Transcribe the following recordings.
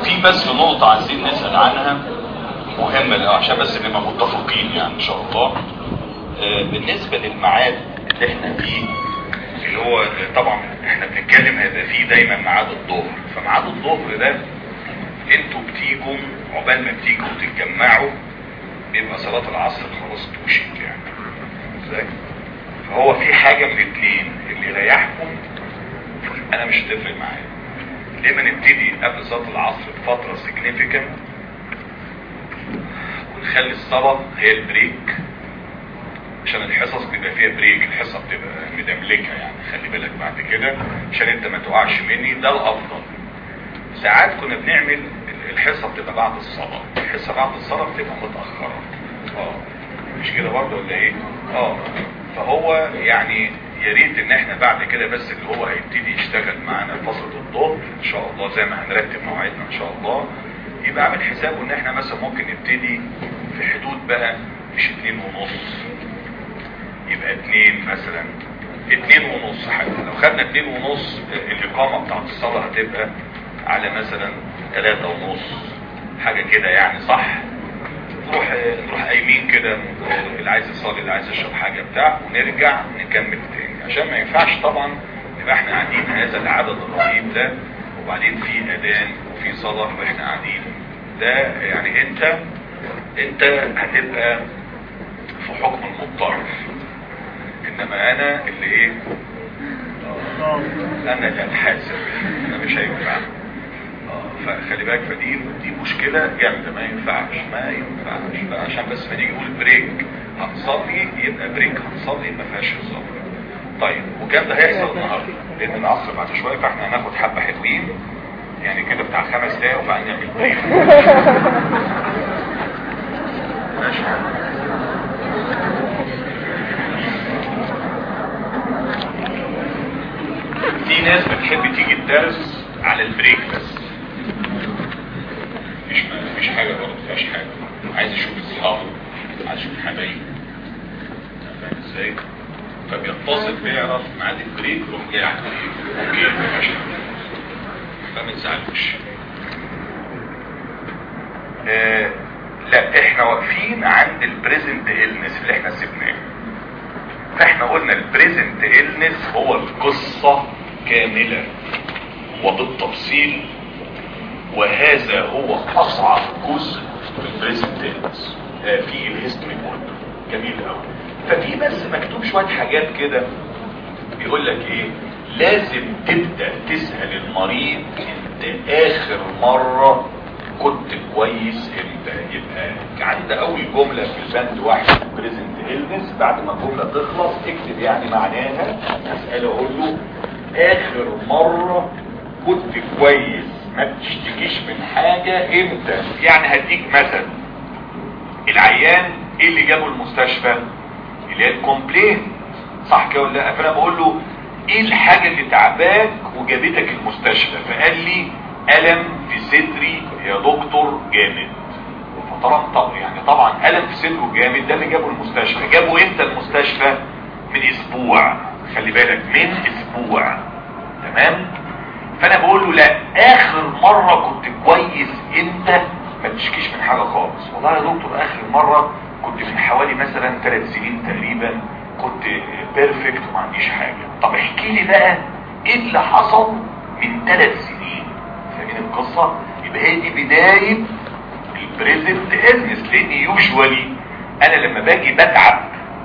في بس نقطة عايزين نسأل عنها مهمة لأ عشان بس نبقى متفقين يعني ان شاء الله آه، بالنسبة للميعاد اللي احنا فيه اللي هو طبعا احنا بنتكلم هيبقى فيه دايما ميعاد الظهر فميعاد الظهر ده انتوا بتيجوا عقبال ما بتيجوا تتجمعوا بيبقى صلاة العصر خلاص توشك يعني ازاي؟ فهو في حاجة من الاثنين اللي يريحكم انا مش هتفرق معايا لما نبتدي قبل صلاة العصر بفترة significant ونخلي الصلاة هي البريك عشان الحصص بيبقى فيها بريك الحصة بتبقى مدملكة يعني خلي بالك بعد كده عشان انت ما تقعش مني ده الافضل ساعات كنا بنعمل الحصة بتبقى بعد الصلاة الحصة بعد الصلاة بتبقى متأخرة اه مش كده برضه ولا ايه اه فهو يعني يا ريت ان احنا بعد كده بس اللي هو هيبتدي يشتغل معانا فترة الظهر ان شاء الله زي ما هنرتب مواعيدنا ان شاء الله يبقى عامل حسابه ان احنا مثلا ممكن نبتدي في حدود بقى مش اتنين ونص يبقى اتنين مثلا اتنين ونص حاجة لو خدنا اتنين ونص الاقامة بتاعت الصلاة هتبقى على مثلا تلاتة ونص حاجة كده يعني صح نروح نروح قايمين كده اللي عايز يصلي اللي عايز يشرب حاجة بتاع ونرجع نكمل تاني عشان ما ينفعش طبعا نبقى احنا قاعدين هذا العدد الرهيب ده وبعدين في اذان وفي صلاة واحنا قاعدين ده يعني انت انت هتبقى في حكم المضطر انما انا اللي ايه انا اللي هتحاسب انا مش هينفع فخلي بالك فدي دي مشكلة جامدة ما ينفعش ما ينفعش عشان بس ما نيجي نقول بريك هنصلي يبقى بريك هنصلي ما فيهاش هزار طيب وكام ده هيحصل النهارده لان العصر بعد شويه فاحنا هناخد حبه حلوين يعني كده بتاع خمس دقايق وبعدين نعمل بريك ماشي في ناس بتحب تيجي الدرس على البريك بس مفيش مفيش حاجه برضه مفيش حاجه عايز اشوف اصحابه عايز اشوف حبايبي فاهم ازاي؟ فبيتصل بيعرف ميعاد البريك يروح جاي على البريك اوكي مفيش حاجه فما تزعلوش آه لا احنا واقفين عند البريزنت إلنس اللي احنا سيبناه فاحنا قلنا البريزنت إلنس هو القصة كاملة وبالتفصيل وهذا هو اصعب جزء في البريزنت إلنس آه في الهيستوري برضه جميل قوي ففي بس مكتوب شوية حاجات كده بيقول لك ايه لازم تبدأ تسأل المريض انت اخر مرة كنت كويس امتى يبقى عند اول جملة في البند واحد بريزنت إلنس بعد ما الجملة تخلص اكتب يعني معناها اسأله اقول له اخر مرة كنت كويس ما بتشتكيش من حاجة امتى يعني هديك مثل العيان ايه اللي جابه المستشفى اللي هي الكومبلين صح كده ولا لا فانا بقول له ايه الحاجة اللي تعباك وجابتك المستشفى فقال لي ألم في صدري يا دكتور جامد فطبعا طب يعني طبعا ألم في صدره جامد ده اللي جابه المستشفى جابه امتى المستشفى من اسبوع خلي بالك من اسبوع تمام فانا بقول له لا اخر مرة كنت كويس امتى ما تشكيش من حاجة خالص والله يا دكتور اخر مرة كنت من حوالي مثلا ثلاث سنين تقريبا كنت بيرفكت وما عنديش حاجة طب احكي لي بقى ايه اللي حصل من ثلاث سنين فاهمين القصة يبقى هي دي بداية البريزنت إلنس لان يوجوالي انا لما باجي بتعب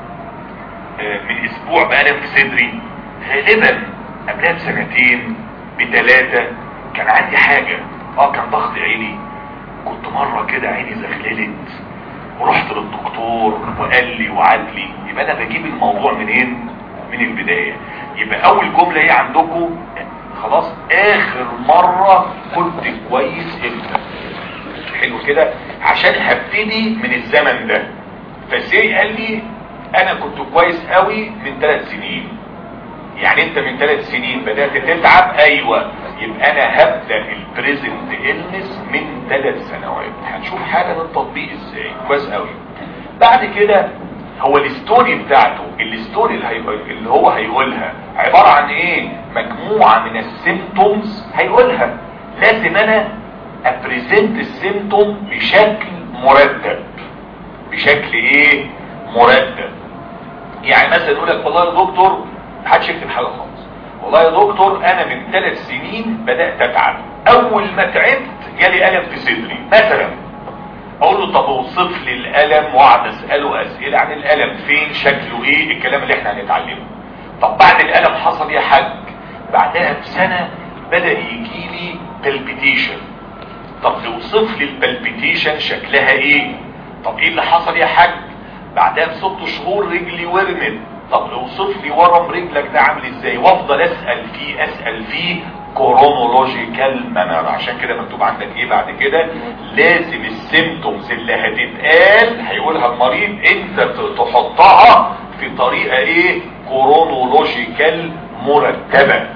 من اسبوع بألم في صدري غالبا قبلها بسنتين بثلاثة كان عندي حاجة اه كان ضغط عيني كنت مرة كده عيني زغللت ورحت للدكتور وقال لي وعد لي يبقى انا بجيب الموضوع منين من البداية يبقى اول جملة ايه عندكم خلاص اخر مرة كنت كويس امتى حلو كده عشان هبتدي من الزمن ده فسي قال لي انا كنت كويس قوي من ثلاث سنين يعني انت من ثلاث سنين بدأت تتعب ايوه يبقى انا هبدأ البريزنت إلنس من ثلاث سنوات هنشوف حاجة للتطبيق ازاي كويس قوي بعد كده هو الستوري بتاعته الستوري اللي, هي... اللي هو هيقولها عبارة عن ايه مجموعة من السيمتومز هيقولها لازم انا ابريزنت السيمتوم بشكل مرتب بشكل ايه مرتب يعني مثلا يقول لك والله يا دكتور محدش يكتب حاجه خالص والله يا دكتور انا من ثلاث سنين بدات اتعب اول ما تعبت جالي الم في صدري مثلا اقول له طب اوصف لي الالم واقعد اساله اسئله عن الالم فين شكله ايه الكلام اللي احنا هنتعلمه طب بعد الالم حصل يا حاج بعدها بسنه بدا يجي لي بالبيتيشن طب اوصف لي البالبيتيشن شكلها ايه طب ايه اللي حصل يا حاج بعدها بست شهور رجلي ورمت طب اوصف لي ورم رجلك ده عامل ازاي وافضل اسال فيه اسال فيه كرونولوجيكال مانر عشان كده مكتوب عندك ايه بعد كده لازم السيمتومز اللي هتتقال هيقولها المريض انت تحطها في طريقه ايه كرونولوجيكال مرتبه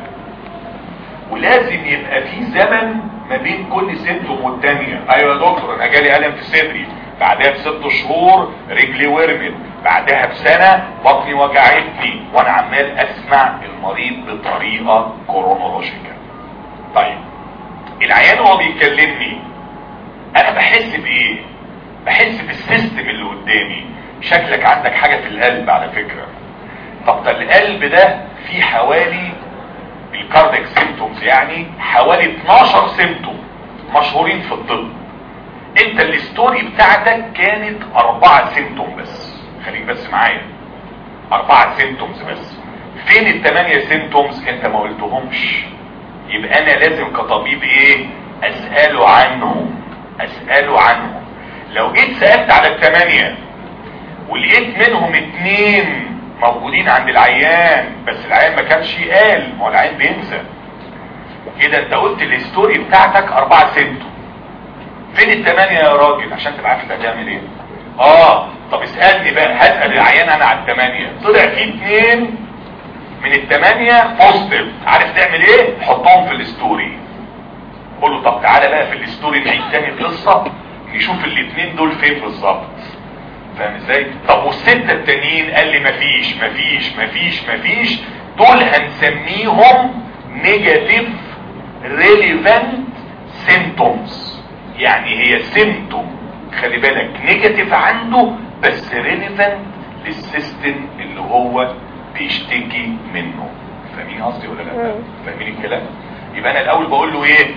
ولازم يبقى في زمن ما بين كل سيمتوم والتانية ايوه يا دكتور انا جالي الم في صدري بعدها بست شهور رجلي ورمت بعدها بسنة بطني وجعتني وانا عمال اسمع المريض بطريقة كرونولوجيكال طيب العيان وهو بيكلمني انا بحس بايه بحس بالسيستم اللي قدامي شكلك عندك حاجة في القلب على فكرة طب ده القلب ده فيه حوالي الكارديك سيمتومز يعني حوالي 12 سيمتوم مشهورين في الطب انت الستوري بتاعتك كانت اربعة سيمتوم بس خليك بس معايا اربعة سيمتومز بس فين الثمانية سيمتومز انت ما قلتهمش يبقى انا لازم كطبيب ايه اسأله عنهم اسأله عنهم لو جيت سألت على الثمانية ولقيت منهم اتنين موجودين عند العيان بس العيان ما كانش قال ما هو العيان بينسى كده انت قلت الستوري بتاعتك اربعة سيمتوم فين الثمانية يا راجل عشان تبقى عارف انت هتعمل ايه اه طب اسألني بقى هسأل العيان انا على الثمانية طلع في اتنين من الثمانية بوزيتيف عارف تعمل ايه حطهم في الستوري قول له طب تعالى بقى في الستوري نعيد تاني القصة نشوف الاتنين دول فين بالظبط فاهم ازاي طب والستة التانيين قال لي مفيش مفيش مفيش مفيش دول هنسميهم نيجاتيف ريليفانت سيمتومز يعني هي سيمتوم خلي بالك نيجاتيف عنده بس ريليفانت للسيستم اللي هو بيشتكي منه فاهمين قصدي ولا لا فاهمين الكلام يبقى انا الاول بقول له ايه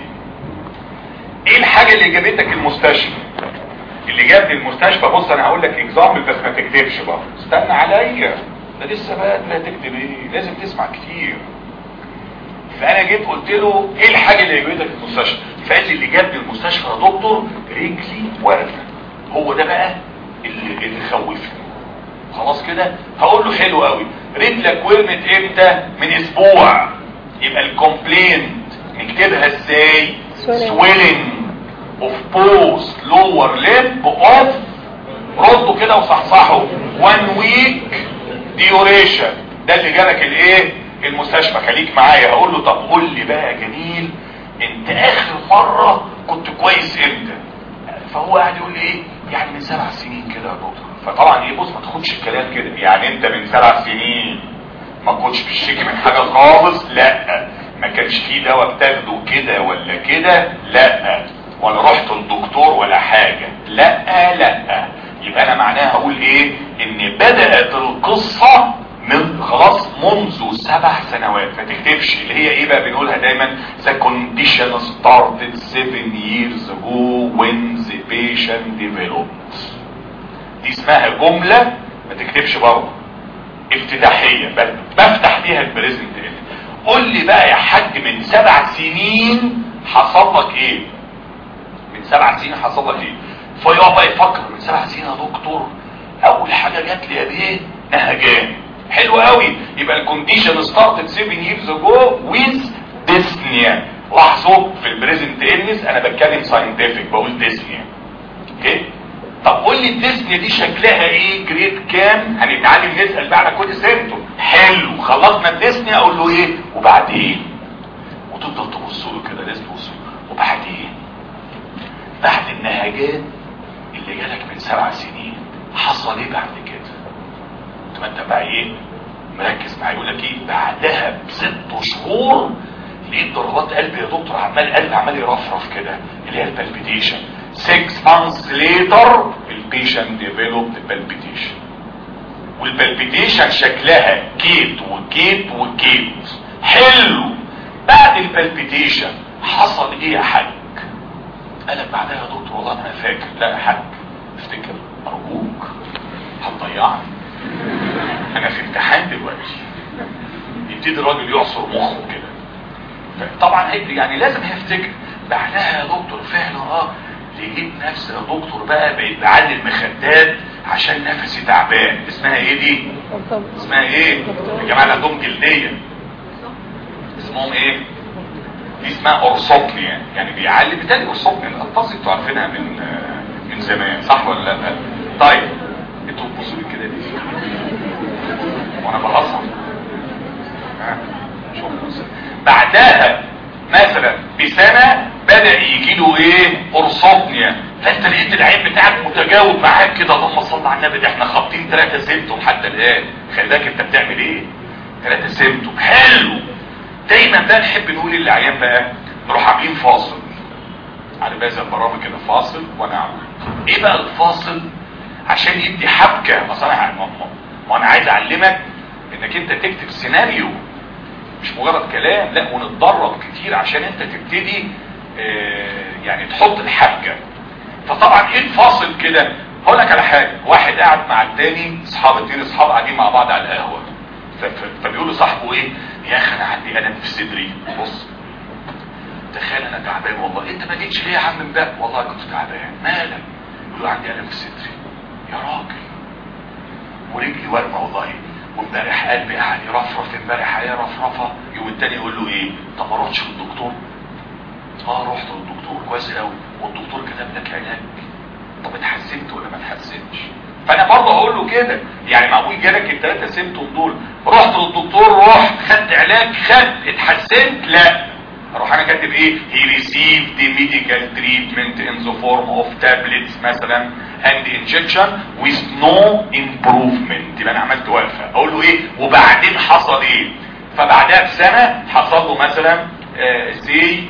ايه الحاجة اللي جابتك المستشفى اللي جابني المستشفى بص انا هقول لك اكزامبل بس ما تكتبش بقى استنى عليا ده لسه بقى لا تكتب ايه لازم تسمع كتير فانا جيت قلت له ايه الحاجة اللي جابتك المستشفى فقال لي اللي جابني المستشفى يا دكتور رجلي ورمه هو ده بقى اللي, اللي خوفني خلاص كده هقول له حلو قوي رجلك ورمت امتى من اسبوع يبقى الكومبلينت نكتبها ازاي swelling of both lower limb of ردوا كده وصحصحوا one week duration ده اللي جالك الايه المستشفى خليك معايا هقول له طب قول لي بقى يا جميل انت اخر مرة كنت كويس امتى فهو قاعد يقول لي ايه يعني من سبع سنين كده يا دكتور فطبعا ايه بص ما تاخدش الكلام كده يعني انت من سبع سنين ما كنتش بتشتكي من حاجة خالص لا ما كانش فيه دواء بتاخده كده ولا كده لا ولا رحت للدكتور ولا حاجة لا لا يبقى انا معناها اقول ايه ان بدأت القصة من خلاص منذ سبع سنوات ما تكتبش اللي هي ايه بقى بنقولها دايما the condition started seven years ago when the patient developed دي اسمها جملة ما تكتبش برضه افتتاحية بفتح بيها البريزنت قول لي بقى يا حاج من سبع سنين حصل لك ايه من سبع سنين حصل لك ايه فيقعد بقى يفكر من سبع سنين يا دكتور اول حاجه جات لي ايه نهجان حلو قوي يبقى الكونديشن ستارتد 7 years ago with dyspnea لاحظوا في البريزنت النس انا بتكلم ساينتفك بقول ديسنيا اوكي طب قول لي الديسنيا دي شكلها ايه جريد كام هنتعلم نسال بقى على كل سيمتوم حلو خلصنا الديسنيا اقول له ايه وبعدين وتفضل تبص له كده لازم تبص له وبعدين بعد النهجات اللي جالك من سبع سنين حصل ايه بعد كده تبقى انت بقى ايه مركز معايا يقول لك ايه بعدها بست شهور لقيت ضربات قلبي يا دكتور عمال قلبي عمال يرفرف كده اللي هي البالبيتيشن 6 months later البيشنت ديفلوبد بالبيتيشن والبالبيتيشن شكلها كيت وكيت وكيت حلو بعد البالبيتيشن حصل ايه يا حاج قال بعدها يا دكتور والله انا فاكر لا يا حاج افتكر ارجوك هتضيعني انا في امتحان دلوقتي يبتدي الراجل يعصر مخه كده طبعا هيبقى يعني لازم هيفتكر بعدها يا دكتور فعلا اه لقيت نفسي يا دكتور بقى بقيت بعلي المخدات عشان نفسي تعبان اسمها ايه دي اسمها ايه يا جماعه اللي عندهم جلديه اسمهم ايه دي اسمها اورسوبنيا يعني بيعلي بالتالي اورسوبنيا القصه انتوا عارفينها من من زمان صح ولا لا طيب انتوا بتبصوا لي كده ليه وانا بهزر بعدها مثلا بسنة بدأ يجي له ايه اورسوبنيا فانت لقيت العين بتاعك متجاوب معاك كده اللهم صل على النبي ده احنا خابطين ثلاثة سيمتوم حتى الان خلي بالك انت بتعمل ايه ثلاثة سيمتوم حلو دايما بقى نحب نقول للعيان بقى نروح عاملين فاصل على بازا البرامج كده فاصل وانا اعمل ايه بقى الفاصل عشان يدي حبكة اصل انا ما انا عايز اعلمك انك انت تكتب سيناريو مش مجرد كلام لا ونتدرب كتير عشان انت تبتدي اه يعني تحط الحبكة فطبعا ايه الفاصل كده هقول لك على حاجة واحد قاعد مع التاني اصحاب اتنين اصحاب قاعدين مع بعض على القهوة فبيقول لصاحبه ايه يا اخي انا عندي الم في صدري بص تخيل انا تعبان والله انت ما جيتش ليه يا عم امبارح والله كنت تعبان مالك يقول له عندي الم في صدري يا راجل ورجلي ورمه والله وامبارح قلبي قاعد يرفرف امبارح عليه رفرفه يوم التاني يقول له ايه طب ما رحتش للدكتور اه رحت للدكتور كويس قوي والدكتور كتب لك علاج طب اتحسنت ولا ما اتحسنتش فانا برضه هقول له كده يعني معقول جالك الثلاثه سيمتوم دول رحت للدكتور رحت خدت علاج خدت اتحسنت لا اروح انا كاتب ايه he received the medical treatment in the form of tablets مثلا and injection with no improvement يبقى انا عملت وقفه اقول له ايه وبعدين حصل ايه فبعدها بسنه حصل له مثلا سي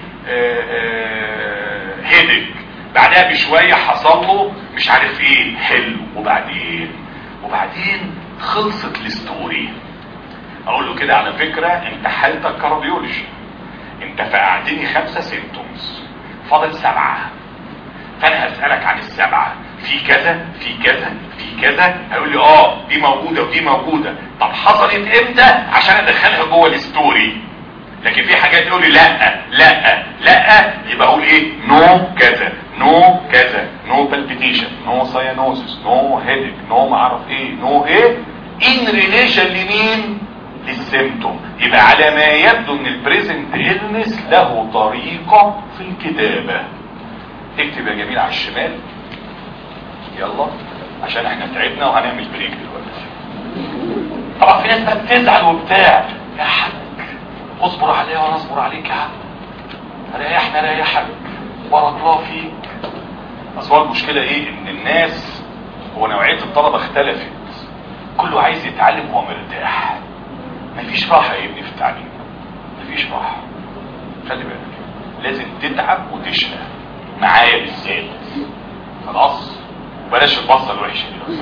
هيدك بعدها بشويه حصل له مش عارف ايه حلو وبعدين وبعدين خلصت الستوري اقول له كده على فكره انت حالتك كارديولوجي انت فقعتني خمسة سيمتومز فاضل سبعة فانا هسألك عن السبعة في كذا في كذا في كذا هيقول لي اه دي موجودة ودي موجودة طب حصلت امتى عشان ادخلها جوه الستوري لكن في حاجات يقول لي لا لا لا يبقى اقول ايه نو كذا نو كذا نو بالبيتيشن نو ساينوزس نو هيدك نو معرف ايه نو ايه ان ريليشن لمين للسيمتوم يبقى على ما يبدو ان البريزنت إلنس له طريقة في الكتابة اكتب يا جميل على الشمال يلا عشان احنا تعبنا وهنعمل بريك دلوقتي طبعا في ناس بقى بتزعل وبتاع يا حاج اصبر عليا وانا اصبر عليك يا عم ريحنا ريحك بارك الله فيك اصل المشكلة ايه ان الناس هو نوعية الطلبة اختلفت كله عايز يتعلم وهو مرتاح مفيش راحة يا ابني في التعليم مفيش راحة خلي بالك لازم تتعب وتشقى معايا بالذات خلاص بلاش البصة الوحشة دي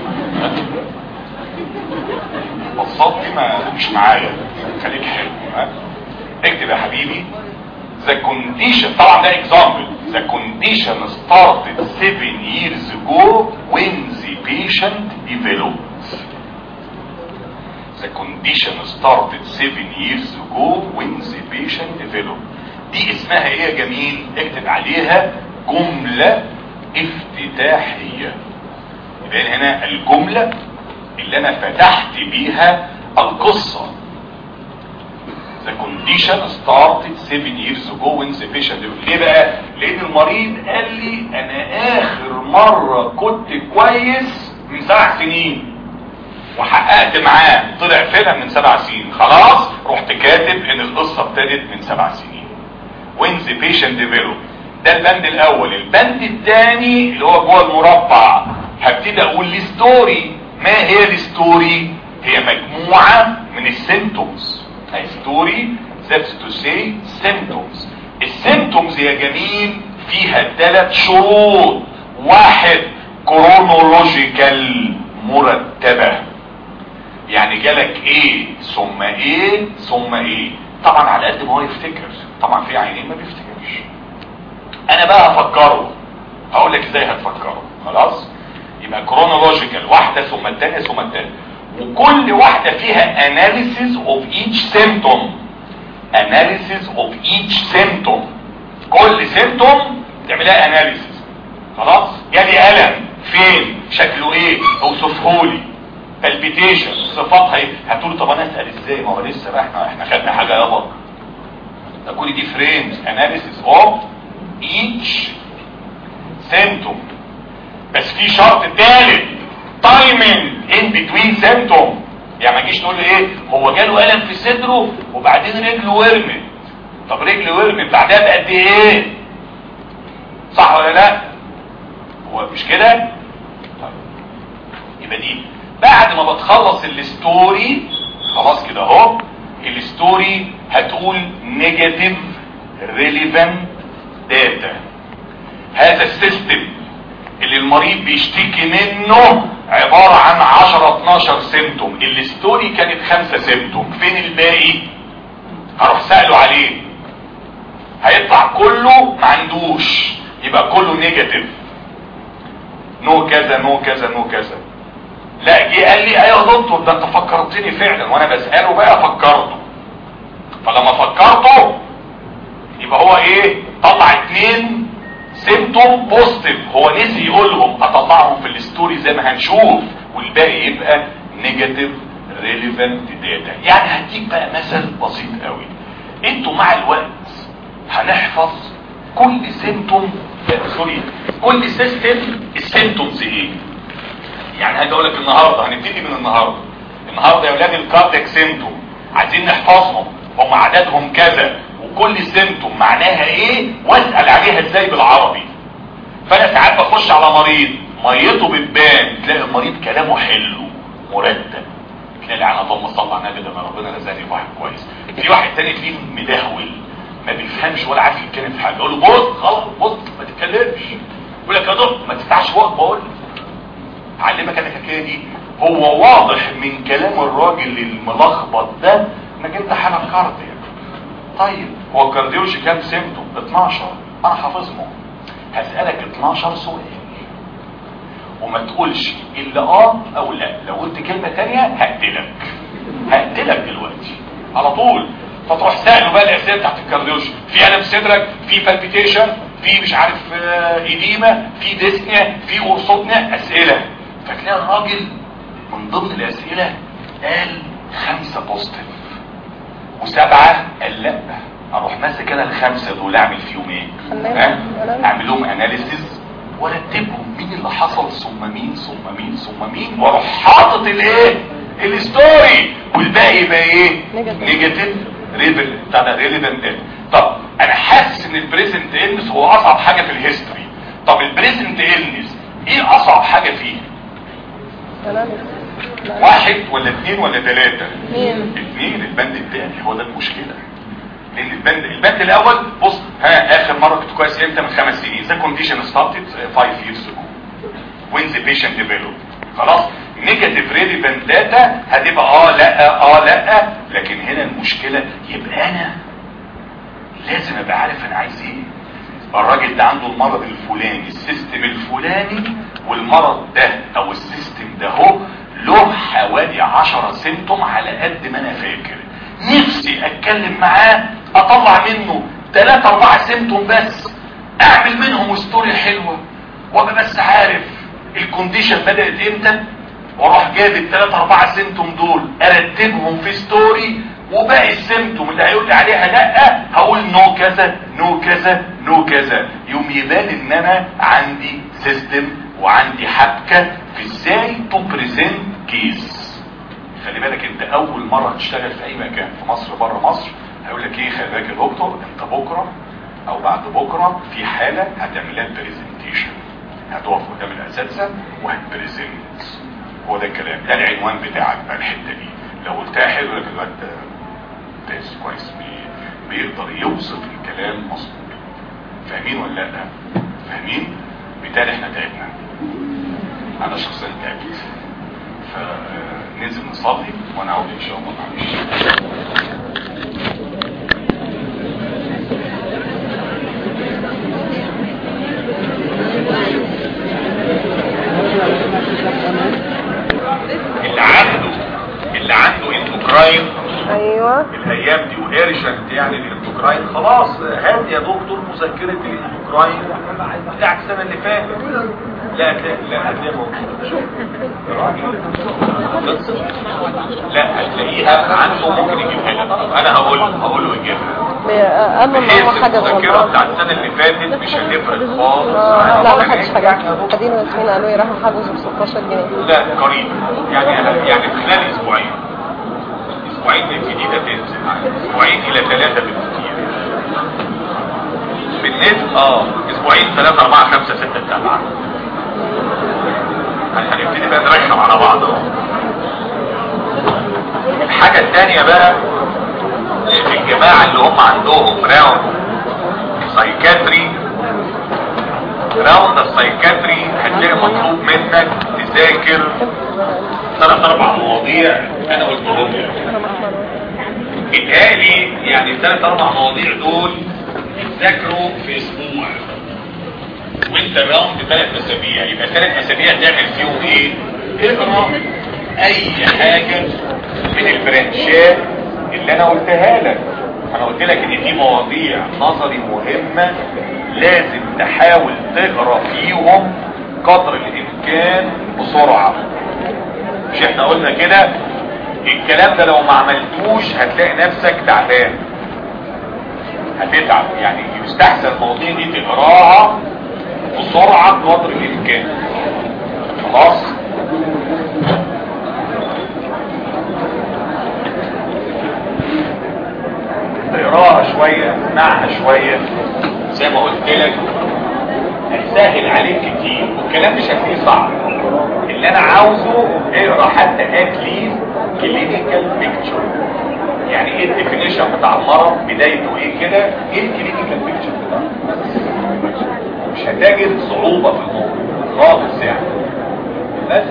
البصات دي ما مش معايا خليك حلو ها اكتب يا حبيبي the condition طبعا ده example the condition started seven years ago when the patient developed the condition started seven years ago when the patient developed دي اسمها ايه يا جميل اكتب عليها جملة افتتاحية يبقى هنا الجملة اللي انا فتحت بيها القصة the condition started seven years ago when the patient developed ليه بقى لان المريض قال لي انا اخر مرة كنت كويس من سبع سنين وحققت معاه طلع فعلا من سبع سنين خلاص رحت كاتب ان القصة ابتدت من سبع سنين when the patient developed ده البند الاول البند الثاني اللي هو جوه المربع هبتدي اقول لي ستوري ما هي الستوري هي مجموعة من السيمتومز هي ستوري that's to say symptoms السيمتومز يا جميل فيها ثلاث شروط واحد كرونولوجيكال مرتبة يعني جالك ايه ثم ايه ثم ايه طبعا على قد ما هو يفتكر طبعا في عينين ما بيفتكرش انا بقى هفكره هقول لك ازاي هتفكره خلاص يبقى كرونولوجيكال واحدة ثم الثانية ثم الثانية وكل واحدة فيها analysis of each symptom analysis of each symptom كل symptom تعملها analysis خلاص جالي ألم فين شكله ايه اوصفهولي palpitation صفاتها ايه هتقول طب انا اسال ازاي ما هو لسه بقى احنا احنا خدنا حاجه يابا ده كل دي فريمز analysis of each symptom بس في شرط ثالث timing in between symptom يعني ما تجيش تقول لي ايه هو جاله الم في صدره وبعدين رجله ورمت طب رجله ورمت بعدها بقد ايه صح ولا لا هو مش كده طيب يبقى دي بعد ما بتخلص الستوري خلاص كده اهو الستوري هتقول نيجاتيف ريليفنت داتا هذا السيستم اللي المريض بيشتكي منه عبارة عن 10 12 سيمتوم الستوري كانت خمسة سيمتوم فين الباقي هروح سأله عليه هيطلع كله ما عندوش يبقى كله نيجاتيف نو كذا نو كذا نو كذا لا جه قال لي ايوه يا دكتور ده انت فكرتني فعلا وانا بساله بقى فكرته فلما فكرته يبقى هو ايه طلع اتنين سيمتوم بوزيتيف هو نسي يقولهم اطلعهم في الستوري زي ما هنشوف والباقي يبقى نيجاتيف ريليفنت داتا يعني هديك بقى مثل بسيط قوي انتوا مع الوقت هنحفظ كل سيمتوم سوري كل سيستم السيمتومز ايه يعني هاجي اقول لك النهارده هنبتدي من النهارده النهارده يا اولاد الكاردياك سيمتوم عايزين نحفظهم هم عددهم كذا وكل سيمتوم معناها ايه واسال عليها ازاي بالعربي فانا ساعات بخش على مريض ميته بتبان تلاقي المريض كلامه حلو مرتب تلاقي على اللهم صل على النبي ده أنا ربنا رزقني بواحد كويس في واحد تاني تلاقيه مدهول ما بيفهمش ولا عارف يتكلم في حاجه يقول له بص خلاص بص ما تتكلمش يقول لك يا دكتور ما تدفعش وقت بقول علمك انا الحكايه دي هو واضح من كلام الراجل الملخبط ده انك انت حالك كاردياك طيب هو الكارديولوجي كام سيمتوم 12 انا حافظهم هسالك 12 سؤال وما تقولش الا اه او لا لو قلت كلمه تانية هقتلك هقتلك دلوقتي على طول فتروح سأله بقى الاسئله بتاعت الكارديولوجي في الم صدرك في بالبيتيشن في مش عارف ايديما في ديسنيا في قرصوتنا اسئله فتلاقي الراجل من ضمن الاسئله قال خمسه بوزيتيف وسبعه قال لا اروح ماسك انا الخمسه دول اعمل فيهم ايه؟ ها؟ اعمل لهم اناليسيز وارتبهم مين اللي حصل ثم مين ثم مين ثم مين واروح حاطط الايه؟ الستوري والباقي يبقى ايه؟ نيجاتيف ريفل بتاع ده ريليفنت طب انا حاسس ان البريزنت النس هو اصعب حاجه في الهيستوري طب البريزنت النس ايه اصعب حاجه فيه؟ واحد ولا اثنين ولا ثلاثة اثنين اثنين البند الثاني هو ده المشكلة لان البند البند الاول بص ها اخر مرة كنت كويس امتى من خمس سنين ذا كونديشن ستارتد 5 years ago when the patient developed خلاص نيجاتيف ريليفنت داتا هتبقى اه لا اه لا لكن هنا المشكلة يبقى انا لازم ابقى عارف انا عايز ايه الراجل ده عنده المرض الفلاني السيستم الفلاني والمرض ده او السيستم ده هو له حوالي عشرة سيمتوم على قد ما انا فاكر نفسي اتكلم معاه اطلع منه ثلاثة اربعة سيمتوم بس اعمل منهم ستوري حلوة وابقى بس عارف الكونديشن بدأت امتى واروح جايب الثلاثة اربعة سيمتوم دول ارتبهم في ستوري وباقي السيمتوم اللي هيقول لي عليها لا هقول نو كذا نو كذا نو كذا يوم يبان ان انا عندي سيستم وعندي حبكة في ازاي تو بريزنت كيس خلي بالك انت اول مرة تشتغل في اي مكان في مصر بره مصر هيقول لك ايه خلي بالك يا دكتور انت بكرة او بعد بكرة في حالة هتعمل لها بريزنتيشن هتقف قدام الاساتذة وهتبريزنت هو ده الكلام ده العنوان بتاعك بقى الحتة دي لو قلتها حلو لك الوقت ممتاز كويس بيقدر يوصف الكلام مظبوط فاهمين ولا لا فاهمين بالتالي احنا تعبنا انا شخصيا تعبت فننزل نصلي وانا عاود ان شاء الله معلش اللي عنده اللي عنده اندوكراين ايوه الايام دي وارشنت يعني الاندوكراين خلاص هات يا دكتور مذكره الاندوكراين بتاعت السنه اللي فاتت لا هتلاقي لا هتلاقيها موجوده شوف يا راجل خلصت. لا هتلاقيها عنده ممكن يجيبها لك انا هقول هقول له يجيبها اما ما بحيث هو حاجة المذكره غلط بتاعت السنه اللي فاتت مش هتفرق خالص آه، عن لا ما السنة حدش دي. حاجة قديم وياسمين قالوا يروحوا حجزوا ب 16 جنيه لا قريب يعني يعني في خلال اسبوعين اسبوعين الجديدة تنزل اسبوعين الى ثلاثة بالكثير بالنسبة اه اسبوعين ثلاثة اربعة خمسة ستة سبعة يعني هنبتدي بقى نرخم على بعض اهو الحاجة الثانية بقى الجماعة اللي هم عندهم راوند سايكاتري راوند السايكاتري هتلاقي مطلوب منك تذاكر ثلاث اربع مواضيع انا قلتهم لك بالتالي يعني الثلاث اربع مواضيع دول يتذاكروا في اسبوع وانت راوند ثلاث اسابيع يبقى ثلاث اسابيع تعمل فيهم ايه؟ اقرا اي حاجه من البرانشات اللي انا قلتها لك انا قلت لك ان في مواضيع نظري مهمه لازم تحاول تقرا فيهم قدر الامكان بسرعه مش احنا قلنا كده الكلام ده لو ما عملتوش هتلاقي نفسك تعبان هتتعب يعني يستحسن المواضيع دي تقراها بسرعة قدر الامكان خلاص تقراها شوية اسمعها شوية زي ما قلت لك هتسهل عليك كتير والكلام مش هتلاقيه صعب اللي انا عاوزه اقرا حتى اتليست كلينيكال بيكتشر يعني ايه الديفينيشن بتاع المرض بدايته ايه كده ايه الكلينيكال بيكتشر بتاعه مش هتجد صعوبة في الموضوع خالص يعني بس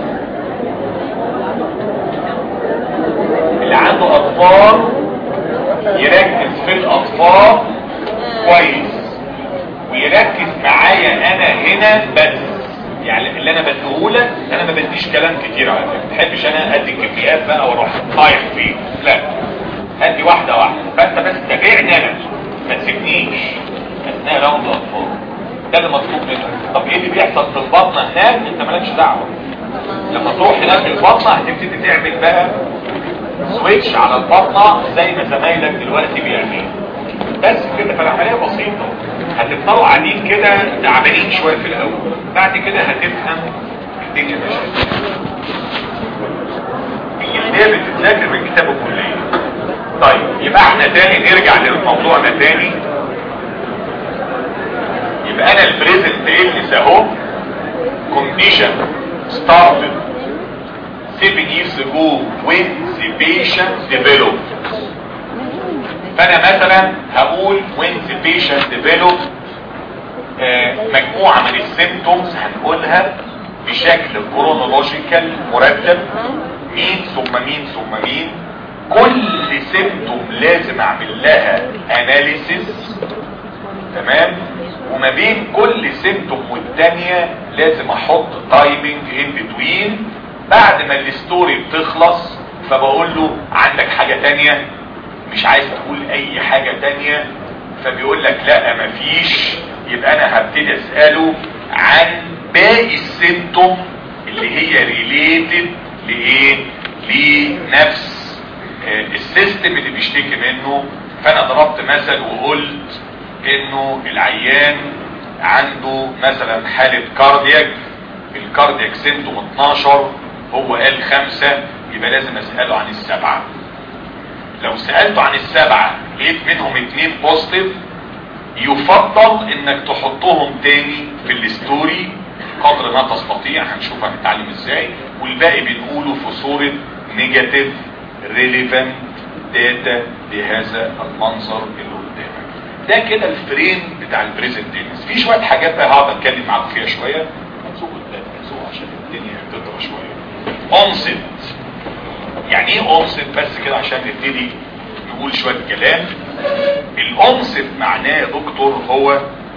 اللي عنده اطفال يركز في الاطفال كويس ويركز معايا انا هنا بس يعني اللي انا بديهولك انا ما بديش كلام كتير على فكره ما بحبش انا ادي كميات بقى واروح طايح فيه لا ادي واحده واحده فانت بس تابعني انا ما تسيبنيش اثناء راوند الاطفال ده اللي مطلوب منك طب ايه اللي بيحصل في البطنه هناك انت مالكش دعوه لما تروح هناك البطنه هتبتدي تعمل بقى سويتش على البطنه زي ما زمايلك دلوقتي بيعملوا بس كده فالعمليه بسيطه هتفضلوا قاعدين كده تعبانين شويه في الاول بعد كده هتفهم الدنيا ماشيه اللي هي بتتذاكر من كتاب الكليه طيب يبقى احنا تاني نرجع لموضوعنا تاني يبقى انا البريزنت إلنس اهو condition started seven years ago when the patient developed فانا مثلا هقول when the patient developed آه مجموعة من السيمتومز هنقولها بشكل كرونولوجيكال مرتب مين ثم مين ثم مين كل سيمتوم لازم اعمل لها اناليسيس تمام وما بين كل سيمتوم والتانية لازم احط تايمنج ان بتوين بعد ما الستوري بتخلص فبقول له عندك حاجة تانية مش عايز تقول اي حاجة تانية فبيقول لك لا مفيش يبقى انا هبتدي اسأله عن باقي السيمتوم اللي هي ريليتد لايه لنفس آه، السيستم اللي بيشتكي منه فانا ضربت مثل وقلت انه العيان عنده مثلا حالة كاردياك الكاردياك سيمتوم 12 هو قال خمسة يبقى لازم اسأله عن السبعة لو سألته عن السبعة لقيت منهم اتنين بوزيتيف يفضل انك تحطهم تاني في الستوري قدر ما تستطيع هنشوف هنتعلم ازاي والباقي بنقوله في صورة نيجاتيف ريليفنت داتا بهذا المنظر اللي ده كده الفريم بتاع البريزنت تنس في شويه حاجات بقى هقعد اتكلم معاكم فيها شويه هنسوق قدام هنسوق عشان الدنيا تطرى شويه اونست يعني ايه اونست بس كده عشان نبتدي نقول شويه كلام الاونست معناه يا دكتور هو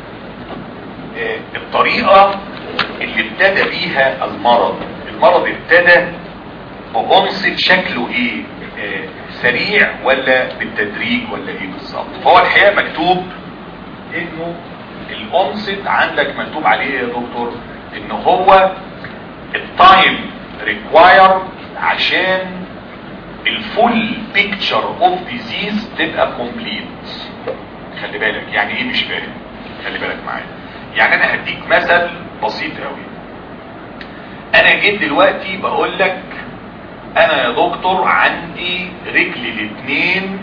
آه، الطريقه اللي ابتدى بيها المرض المرض ابتدى بأنصت شكله ايه آه، سريع ولا بالتدريج ولا ايه بالظبط فهو الحقيقه مكتوب انه الأنصت عندك مكتوب عليه إيه يا دكتور ان هو التايم ريكواير عشان الفول بيكتشر اوف ديزيز تبقى كومبليت خلي بالك يعني ايه مش فاهم خلي بالك معايا يعني انا هديك مثل بسيط قوي انا جيت دلوقتي بقول لك انا يا دكتور عندي رجلي الاثنين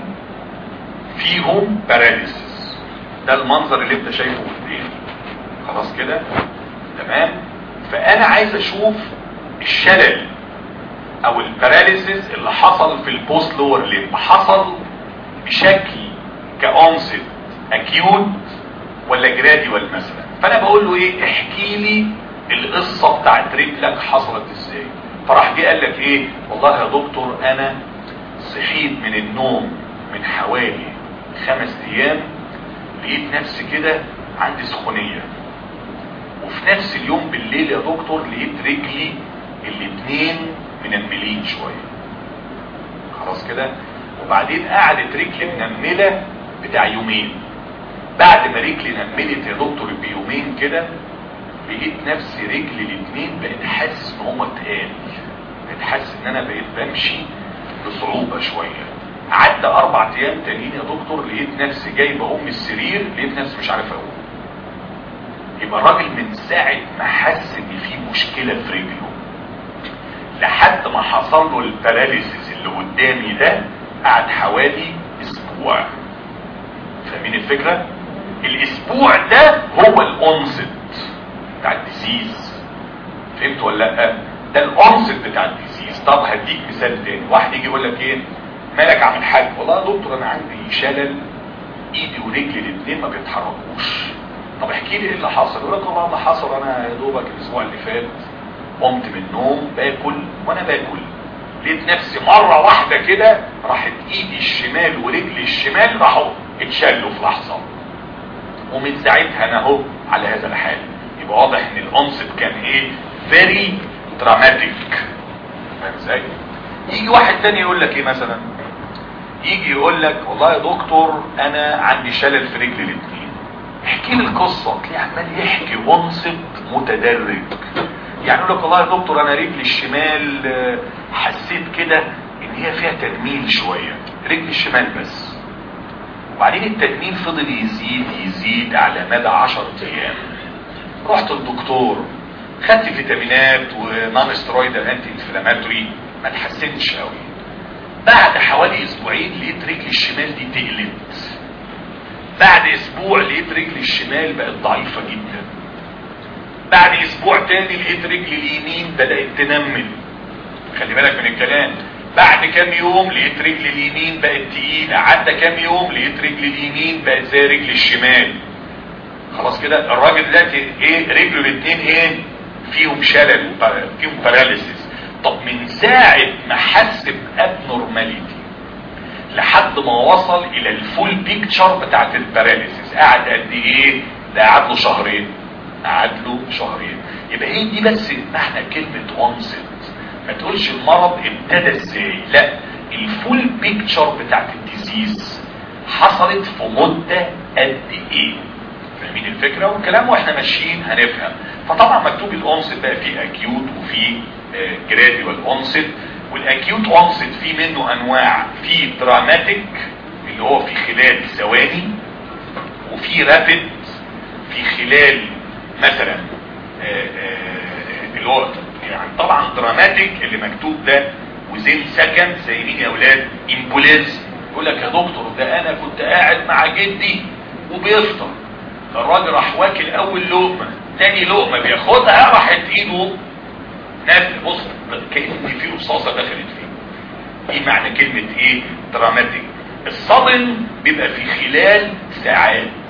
فيهم باراليسيس ده المنظر اللي انت شايفه قدامي خلاص كده تمام فانا عايز اشوف الشلل او الباراليسيس اللي حصل في البوست لور ليمب حصل بشكل كأونست اكيوت ولا جراديوال مثلا فانا بقول له ايه احكي لي القصه بتاعت رجلك حصلت ازاي فراح جه قال لك ايه والله يا دكتور انا صحيت من النوم من حوالي خمس ايام لقيت نفسي كده عندي سخونيه وفي نفس اليوم بالليل يا دكتور لقيت رجلي الاتنين منملين شويه خلاص كده وبعدين قعدت رجلي منمله بتاع يومين بعد ما رجلي نملت يا دكتور بيومين كده لقيت نفسي رجلي الاتنين بقيت حاسس ان هما تقال بقيت حاسس ان انا بقيت بمشي بصعوبة شوية عدى اربع ايام تانيين يا دكتور لقيت نفسي جاي بقوم من السرير لقيت نفسي مش عارف اقوم يبقى الراجل من ساعة ما حس ان في مشكلة في رجله لحد ما حصل له الباراليسيس اللي قدامي ده قعد حوالي اسبوع فاهمين الفكرة الاسبوع ده هو الانست بتاع الديزيز فهمت ولا لا ده الانست بتاع الديزيز طب هديك مثال تاني واحد يجي يقول لك ايه مالك عامل حاجه والله يا دكتور انا عندي شلل ايدي ورجلي الاثنين ما بيتحركوش طب احكي لي ايه اللي حصل يقول لك والله اللي حصل انا يا دوبك الاسبوع اللي فات قمت من النوم باكل وانا باكل لقيت نفسي مره واحده كده راحت ايدي الشمال ورجلي الشمال راحوا اتشلوا في لحظه ومن ساعتها انا اهو على هذا الحال يبقى واضح ان الانصت كان ايه فيري دراماتيك فاهم ازاي يجي واحد تاني يقول لك ايه مثلا يجي يقول لك والله يا دكتور انا عندي شلل في رجلي الاثنين احكي لي القصه تلاقيه عمال يحكي انصت متدرج يعني يقول لك والله يا دكتور انا رجلي الشمال آه، حسيت كده ان هي فيها تنميل شويه رجلي الشمال بس وبعدين التنميل فضل يزيد يزيد على مدى 10 ايام رحت الدكتور خدت فيتامينات ونون سترويدال انتي انفلاماتوري ما اتحسنتش قوي بعد حوالي اسبوعين لقيت رجلي الشمال دي تقلت بعد اسبوع لقيت رجلي الشمال بقت ضعيفة جدا بعد اسبوع تاني لقيت رجلي اليمين بدأت تنمل خلي بالك من الكلام بعد كام يوم لقيت رجلي اليمين بقت تقيلة عدى كام يوم لقيت رجلي اليمين بقت زي رجلي الشمال خلاص كده الراجل دلوقتي ايه رجله الاثنين ايه فيهم شلل وبر- فيهم باراليسيس طب من ساعة ما حس بابنورماليتي لحد ما وصل الى الفول بيكتشر بتاعت الباراليسيس قعد قد ايه ده قعد له شهرين قعد له شهرين يبقى هي دي بس معنى كلمة اونست ما تقولش المرض ابتدى ازاي لا الفول بيكتشر بتاعت الديزيز حصلت في مدة قد ايه فاهمين الفكرة والكلام واحنا ماشيين هنفهم فطبعا مكتوب الاونست بقى فيه اكيوت وفيه جراديوال اونست والاكيوت اونست فيه منه انواع في دراماتيك اللي هو في خلال ثواني وفي رابid في خلال مثلا آه، آه، اللي هو يعني طبعا دراماتيك اللي مكتوب ده وزين سكند زي مين يا اولاد امبوليز يقول لك يا دكتور ده انا كنت قاعد مع جدي وبيفطر الراجل راح واكل اول لقمه تاني لقمه بياخدها راحت ايده نازله بص كان في رصاصه دخلت فيه ايه معنى كلمه ايه دراماتيك الصدم بيبقى في خلال ساعات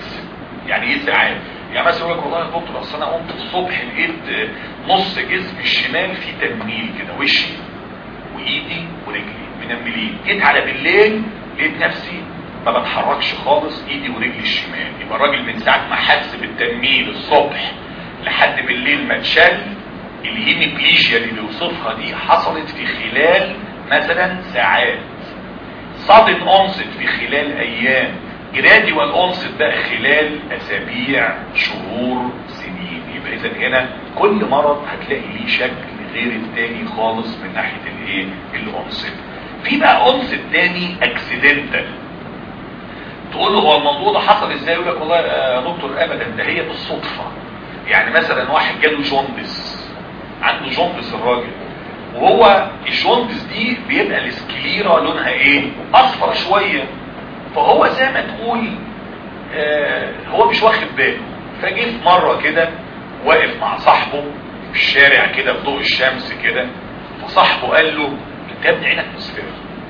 يعني ايه ساعات يعني مثلا يقول لك والله يا دكتور اصل انا قمت الصبح لقيت نص جسمي الشمال فيه تنميل كده وشي وايدي ورجلي منملين جيت على بالليل لقيت نفسي ما بتحركش خالص ايدي ورجلي الشمال يبقى الراجل من ساعه ما حس بالتنميل الصبح لحد بالليل ما اتشل الهيميبليجيا اللي بيوصفها دي حصلت في خلال مثلا ساعات صادم اونست في خلال ايام جراديوال اونست بقى خلال اسابيع شهور سنين يبقى اذا هنا كل مرض هتلاقي ليه شكل غير التاني خالص من ناحيه الايه الاونست في بقى اونست تاني اكسيدنتال تقول له هو الموضوع ده حصل ازاي يقول لك والله يا دكتور ابدا ده هي بالصدفه يعني مثلا واحد جاله جوندس عنده جوندس الراجل وهو الجوندس دي بيبقى السكليرا لونها ايه اصفر شويه فهو زي ما تقول آه هو مش واخد باله فجه في مره كده واقف مع صاحبه في الشارع كده في ضوء الشمس كده فصاحبه قال له انت يا ابني عينك مصفر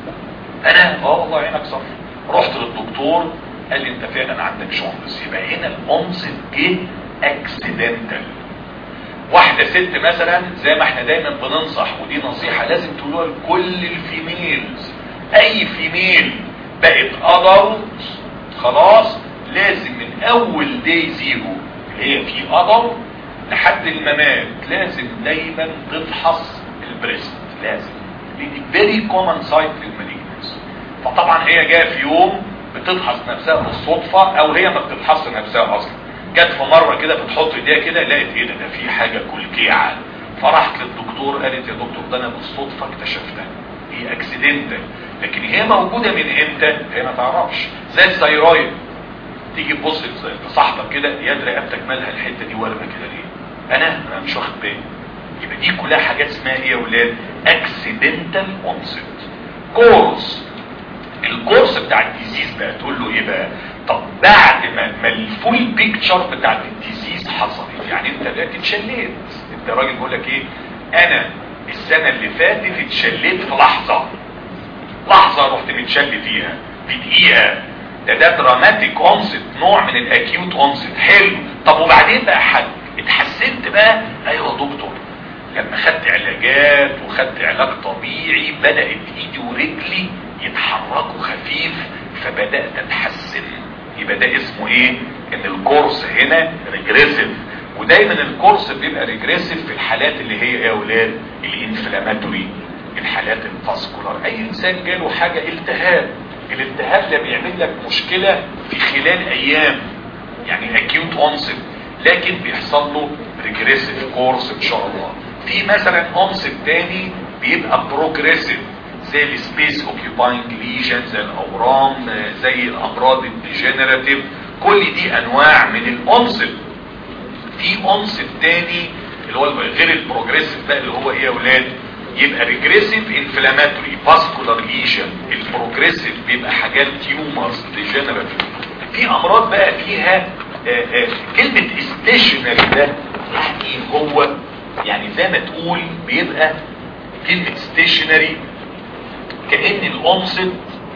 انا اه والله عينك صفر رحت للدكتور قال لي انت فعلا عندك جوندس يبقى هنا الانصت جه اكسيدنتال واحدة ست مثلا زي ما احنا دايما بننصح ودي نصيحة لازم تقولوها لكل الفيميلز اي فيميل بقت ادلت خلاص لازم من اول دي زيرو اللي هي في ادلت لحد الممات لازم دايما تفحص البريست لازم دي فيري كومن سايت للماليجنس فطبعا هي جايه في يوم بتفحص نفسها بالصدفة او هي ما بتفحص نفسها اصلا جت في مرة كده بتحط ايديها كده لقيت ايه ده ده في حاجة كلكيعة فراحت للدكتور قالت يا دكتور ده انا بالصدفة اكتشفتها هي اكسيدنتال لكن هي موجودة من امتى هي ما تعرفش زي الثيرويد تيجي تبص لصاحبك كده يد رقبتك مالها الحتة دي ورمة كده ليه انا انا مش واخد بالي يبقى دي كلها حاجات اسمها ايه يا ولاد اكسيدنتال اونست كورس الكورس بتاع الديزيز بقى تقول له ايه بقى طب بعد ما, ما الفول بيكتشر بتاعت الديزيز حصلت يعني انت دلوقتي اتشليت انت راجل بيقول لك ايه انا السنه اللي فاتت اتشليت في لحظه لحظه رحت متشل فيها في دقيقه ده ده دراماتيك اونست نوع من الاكيوت اونست حلو طب وبعدين بقى حد اتحسنت بقى ايوه يا دكتور لما خدت علاجات وخدت علاج طبيعي بدات ايدي ورجلي يتحركوا خفيف فبدات اتحسن يبقى ده اسمه ايه ان الكورس هنا ريجريسيف ودايما الكورس بيبقى ريجريسيف في الحالات اللي هي ايه يا اولاد الانفلاماتوري الحالات الفاسكولار اي انسان جاله حاجه التهاب الالتهاب ده بيعمل لك مشكله في خلال ايام يعني اكيوت اونست لكن بيحصل له ريجريسيف كورس ان شاء الله في مثلا اونست تاني بيبقى بروجريسيف زي السبيس اوكيوباينج ليجن زي الاورام زي الامراض الديجنراتيف كل دي انواع من الانصب في انصب تاني اللي هو غير البروجريسيف بقى اللي هو ايه يا اولاد يبقى ريجريسيف انفلاماتوري فاسكولار ليجن البروجريسيف بيبقى حاجات تيومرز ديجنراتيف في امراض بقى فيها آآ آآ كلمه ستيشنري ده يعني هو يعني زي ما تقول بيبقى كلمه ستيشنري كأن الأنصت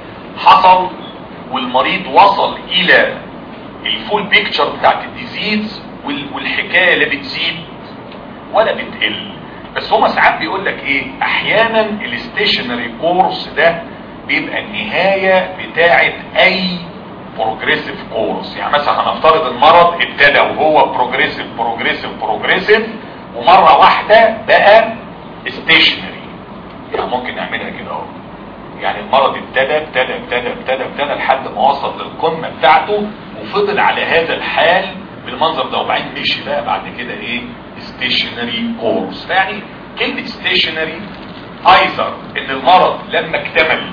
حصل والمريض وصل إلى الفول بيكتشر بتاعت الديزيز والحكاية لا بتزيد ولا بتقل بس هما ساعات بيقول لك ايه احيانا الستيشنري كورس ده بيبقى النهاية بتاعت اي بروجريسيف كورس يعني مثلا هنفترض المرض ابتدى وهو بروجريسيف بروجريسيف بروجريسيف ومرة واحدة بقى ستيشنري يعني ممكن نعملها كده اهو يعني المرض ابتدى ابتدى ابتدى ابتدى ابتدى لحد ما وصل للقمة بتاعته وفضل على هذا الحال بالمنظر ده وبعدين مشي بقى بعد كده ايه ستيشنري كورس فيعني كلمة ستيشنري ايزر ان المرض لما اكتمل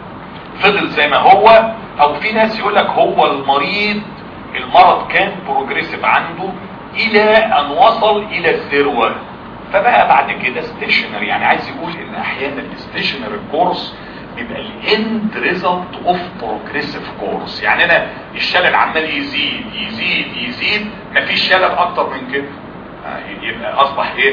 فضل زي ما هو او في ناس يقول لك هو المريض المرض كان بروجريسيف عنده الى ان وصل الى الذروة فبقى بعد كده ستيشنري يعني عايز يقول ان احيانا الستيشنري كورس بيبقى الاند ريزلت اوف بروجريسيف كورس يعني انا الشلل عمال يزيد يزيد يزيد مفيش شلل اكتر من كده يبقى اصبح ايه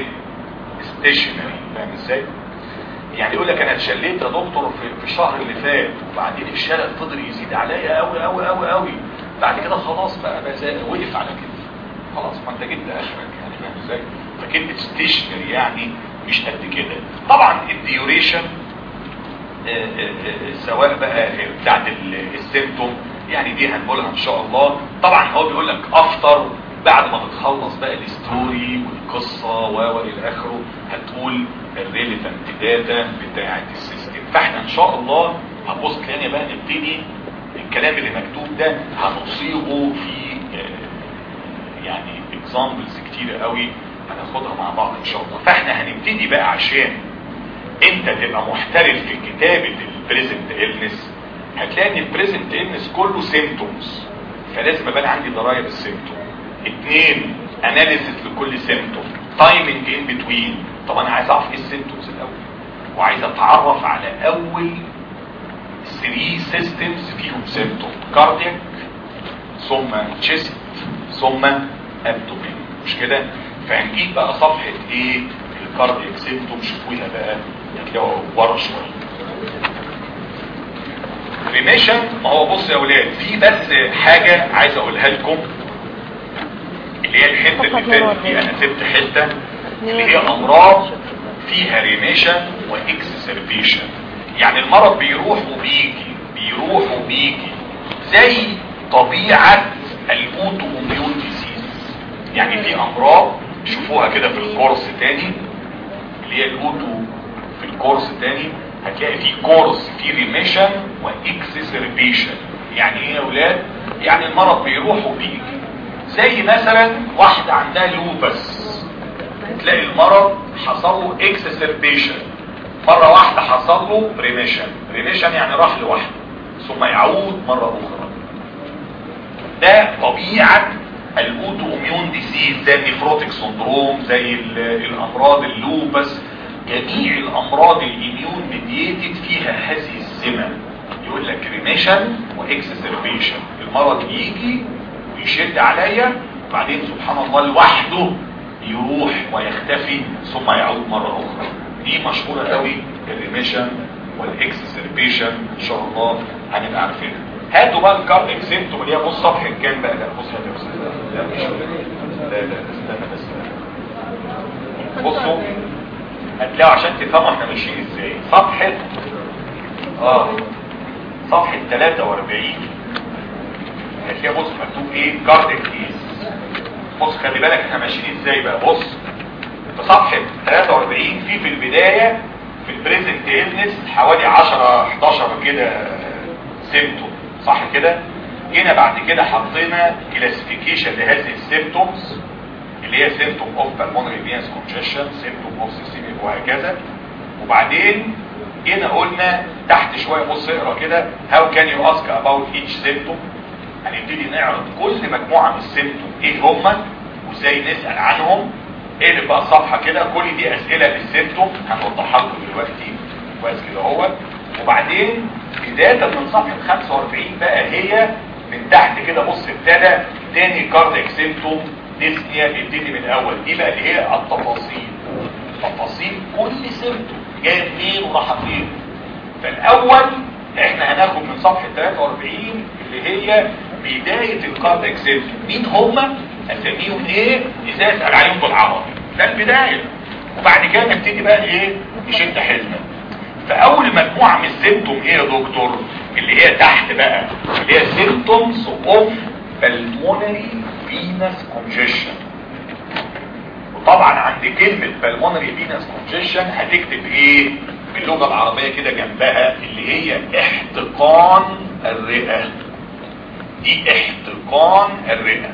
ستيشنري فاهم ازاي يعني يقول لك انا اتشليت يا دكتور في, في الشهر اللي فات وبعدين الشلل فضل يزيد عليا قوي قوي قوي قوي بعد كده خلاص بقى, بقى زي وقف على كده خلاص ما انت جبت اخرك يعني فاهم ازاي فكلمه ستيشنري يعني مش قد كده طبعا الديوريشن سواء بقى بتاعت السيمتوم يعني دي هنقولها ان شاء الله طبعا هو بيقول لك افتر بعد ما بتخلص بقى الستوري والقصة و الى اخره هتقول الريليفنت داتا بتاعت السيستم فاحنا ان شاء الله هنبص تاني بقى نبتدي الكلام اللي مكتوب ده هنصيغه في يعني اكزامبلز كتيرة قوي هناخدها مع بعض ان شاء الله فاحنا هنبتدي بقى عشان انت تبقى محترف في كتابة البريزنت إلنس هتلاقي ان البريزنت إلنس كله سيمتومز فلازم ابقى عندي ضرايب السيمتوم اتنين اناليسيس لكل سيمتوم تايمنج ان بتوين طب انا عايز اعرف ايه السيمتومز الاول وعايز اتعرف على اول 3 سيستمز فيهم سيمتوم كاردياك ثم تشيست ثم ابدومين مش كده فهنجيب بقى صفحة ايه الكاردياك سيمتوم شوفوها بقى هتلاقوها ورا شويه ريميشن ما هو بص يا اولاد في بس حاجة عايز اقولها لكم اللي هي الحته اللي فاتت دي انا سبت حته اللي هي امراض فيها ريميشن واكسسربيشن يعني المرض بيروح وبيجي بيروح وبيجي زي طبيعه الاوتو اميون ديزيز يعني في امراض شوفوها كده في الكورس تاني اللي هي الاوتو في الكورس تاني هتلاقي في كورس في ريميشن واكسسربيشن يعني ايه يا اولاد يعني المرض بيروح وبيجي زي مثلا واحدة عندها لوبس تلاقي المرض حصل له اكسسربيشن مرة واحدة حصل له ريميشن ريميشن يعني راح لوحده ثم يعود مرة اخرى ده طبيعة الاوتو اميون ديسيز زي النيفروتيك سندروم زي الامراض اللوبس جميع الامراض الاميون ميديتد فيها هذه السمة يقول لك ريميشن واكسسربيشن المرض يجي ويشد عليا وبعدين سبحان الله لوحده يروح ويختفي ثم يعود مرة اخرى دي مشهورة قوي الريميشن والاكسسربيشن ان شاء الله هنبقى عارفينها هاتوا بقى الكارديك سيمتوم اللي هي بص صفحه كام بقى لا بص يا استاذ لا مش لا لا استنى بس بصوا هتلاقوا عشان تفهموا احنا ماشيين ازاي صفحه اه صفحه 43 هتلاقي بص مكتوب ايه كارديك كيس بص خلي بالك احنا ماشيين ازاي بقى بص في صفحه 43 في في البدايه في البريزنت إلنس حوالي 10 11 كده سيمتوم صح كده هنا بعد كده حطينا كلاسيفيكيشن لهذه السيمتومز اللي هي سيمتوم اوف بالمونري فينس كونجيشن سيمتوم اوف سيستميك وهكذا وبعدين هنا قلنا تحت شويه بص اقرا كده هاو كان يو اسك اباوت ايتش سيمتوم هنبتدي نعرض كل مجموعه من السيمتوم ايه هم وازاي نسال عنهم اقلب بقى الصفحه كده كل دي اسئله للسيمتوم هنوضحها لكم دلوقتي كويس كده اهوت وبعدين بدايه من صفحه 45 بقى هي من تحت كده بص ابتدى تاني كاردياك سيمتوم ديسنيا بيبتدي من الاول دي بقى اللي هي التفاصيل تفاصيل كل سيمتوم جاي منين وراح فين فالاول احنا هناخد من صفحه 43 اللي هي بدايه الكاردياك سيمتوم مين هم اساميهم ايه ازاي اسال عليهم بالعربي ده البدايه وبعد كده نبتدي بقى ايه نشد حيلنا فاول مجموعه من السيمتوم ايه يا دكتور اللي هي تحت بقى اللي هي سيمتومز اوف بالمونري فينس كونجيشن وطبعا عند كلمة بالمونري فينس كونجيشن هتكتب ايه باللغة العربية كده جنبها اللي هي احتقان الرئة دي احتقان الرئة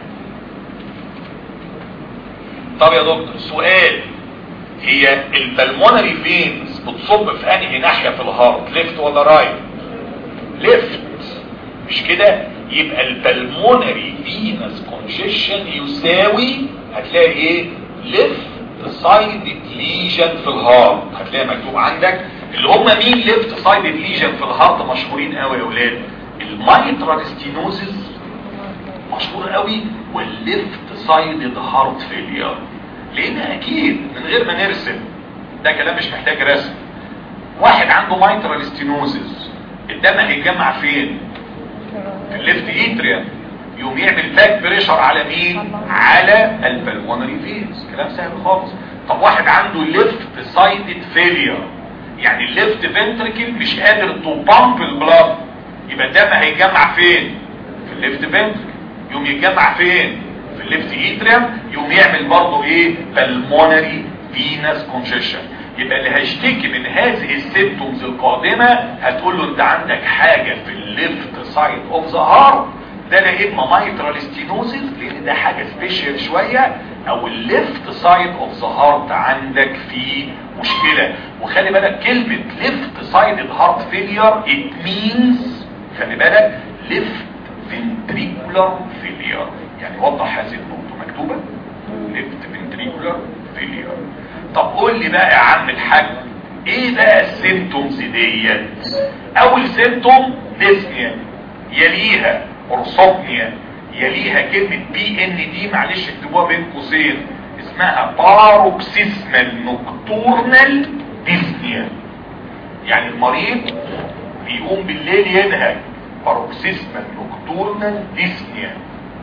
طب يا دكتور سؤال هي البلمونري فينز بتصب في انهي ناحية في الهارت ليفت ولا رايت ليفت مش كده يبقى البلمونري فينس كونجيشن يساوي هتلاقي ايه ليفت سايدد ليجن في الهارت هتلاقي مكتوب عندك اللي هم مين ليفت سايدد ليجن في الهارت مشهورين قوي يا اولاد المايترال ستينوزيس مشهور قوي والليفت سايدد هارت فيلير لان اكيد من غير ما نرسم ده كلام مش محتاج رسم واحد عنده مايترال ستينوزيس الدم هيتجمع فين في الليفت ايتريا يقوم يعمل باك بريشر على مين على البلمونري فينز كلام سهل خالص طب واحد عنده ليفت سايدد فيلير يعني الليفت فنتركل مش قادر تو بامب البلاد يبقى الدم هيجمع فين في الليفت فنتركل يقوم يتجمع فين في الليفت ايتريم يقوم يعمل برضه ايه بالمونري فينس كونجيشن يبقى اللي هيشتكي من هذه السيمتومز القادمه هتقول له انت عندك حاجه في الليفت سايد اوف ذا هارت ده لا اما مايترال ستينوزيس لان ده حاجه سبيشال شويه او الليفت سايد اوف ذا هارت عندك فيه مشكله وخلي بالك كلمه ليفت سايد هارت فيلير ات مينز خلي بالك ليفت ventricular failure يعني وضح هذه النقطه مكتوبه ليفت ventricular failure طب قول لي بقى يا عم الحاج ايه بقى السيمتومز ديت اول سيمتوم ديسنيا يليها اورثوبنيا يليها كلمة بي ان دي معلش اكتبوها بين قوسين اسمها باروكسيسمال نوكتورنال ديسنيا يعني المريض بيقوم بالليل ينهج باروكسيسمال نوكتورنال ديسنيا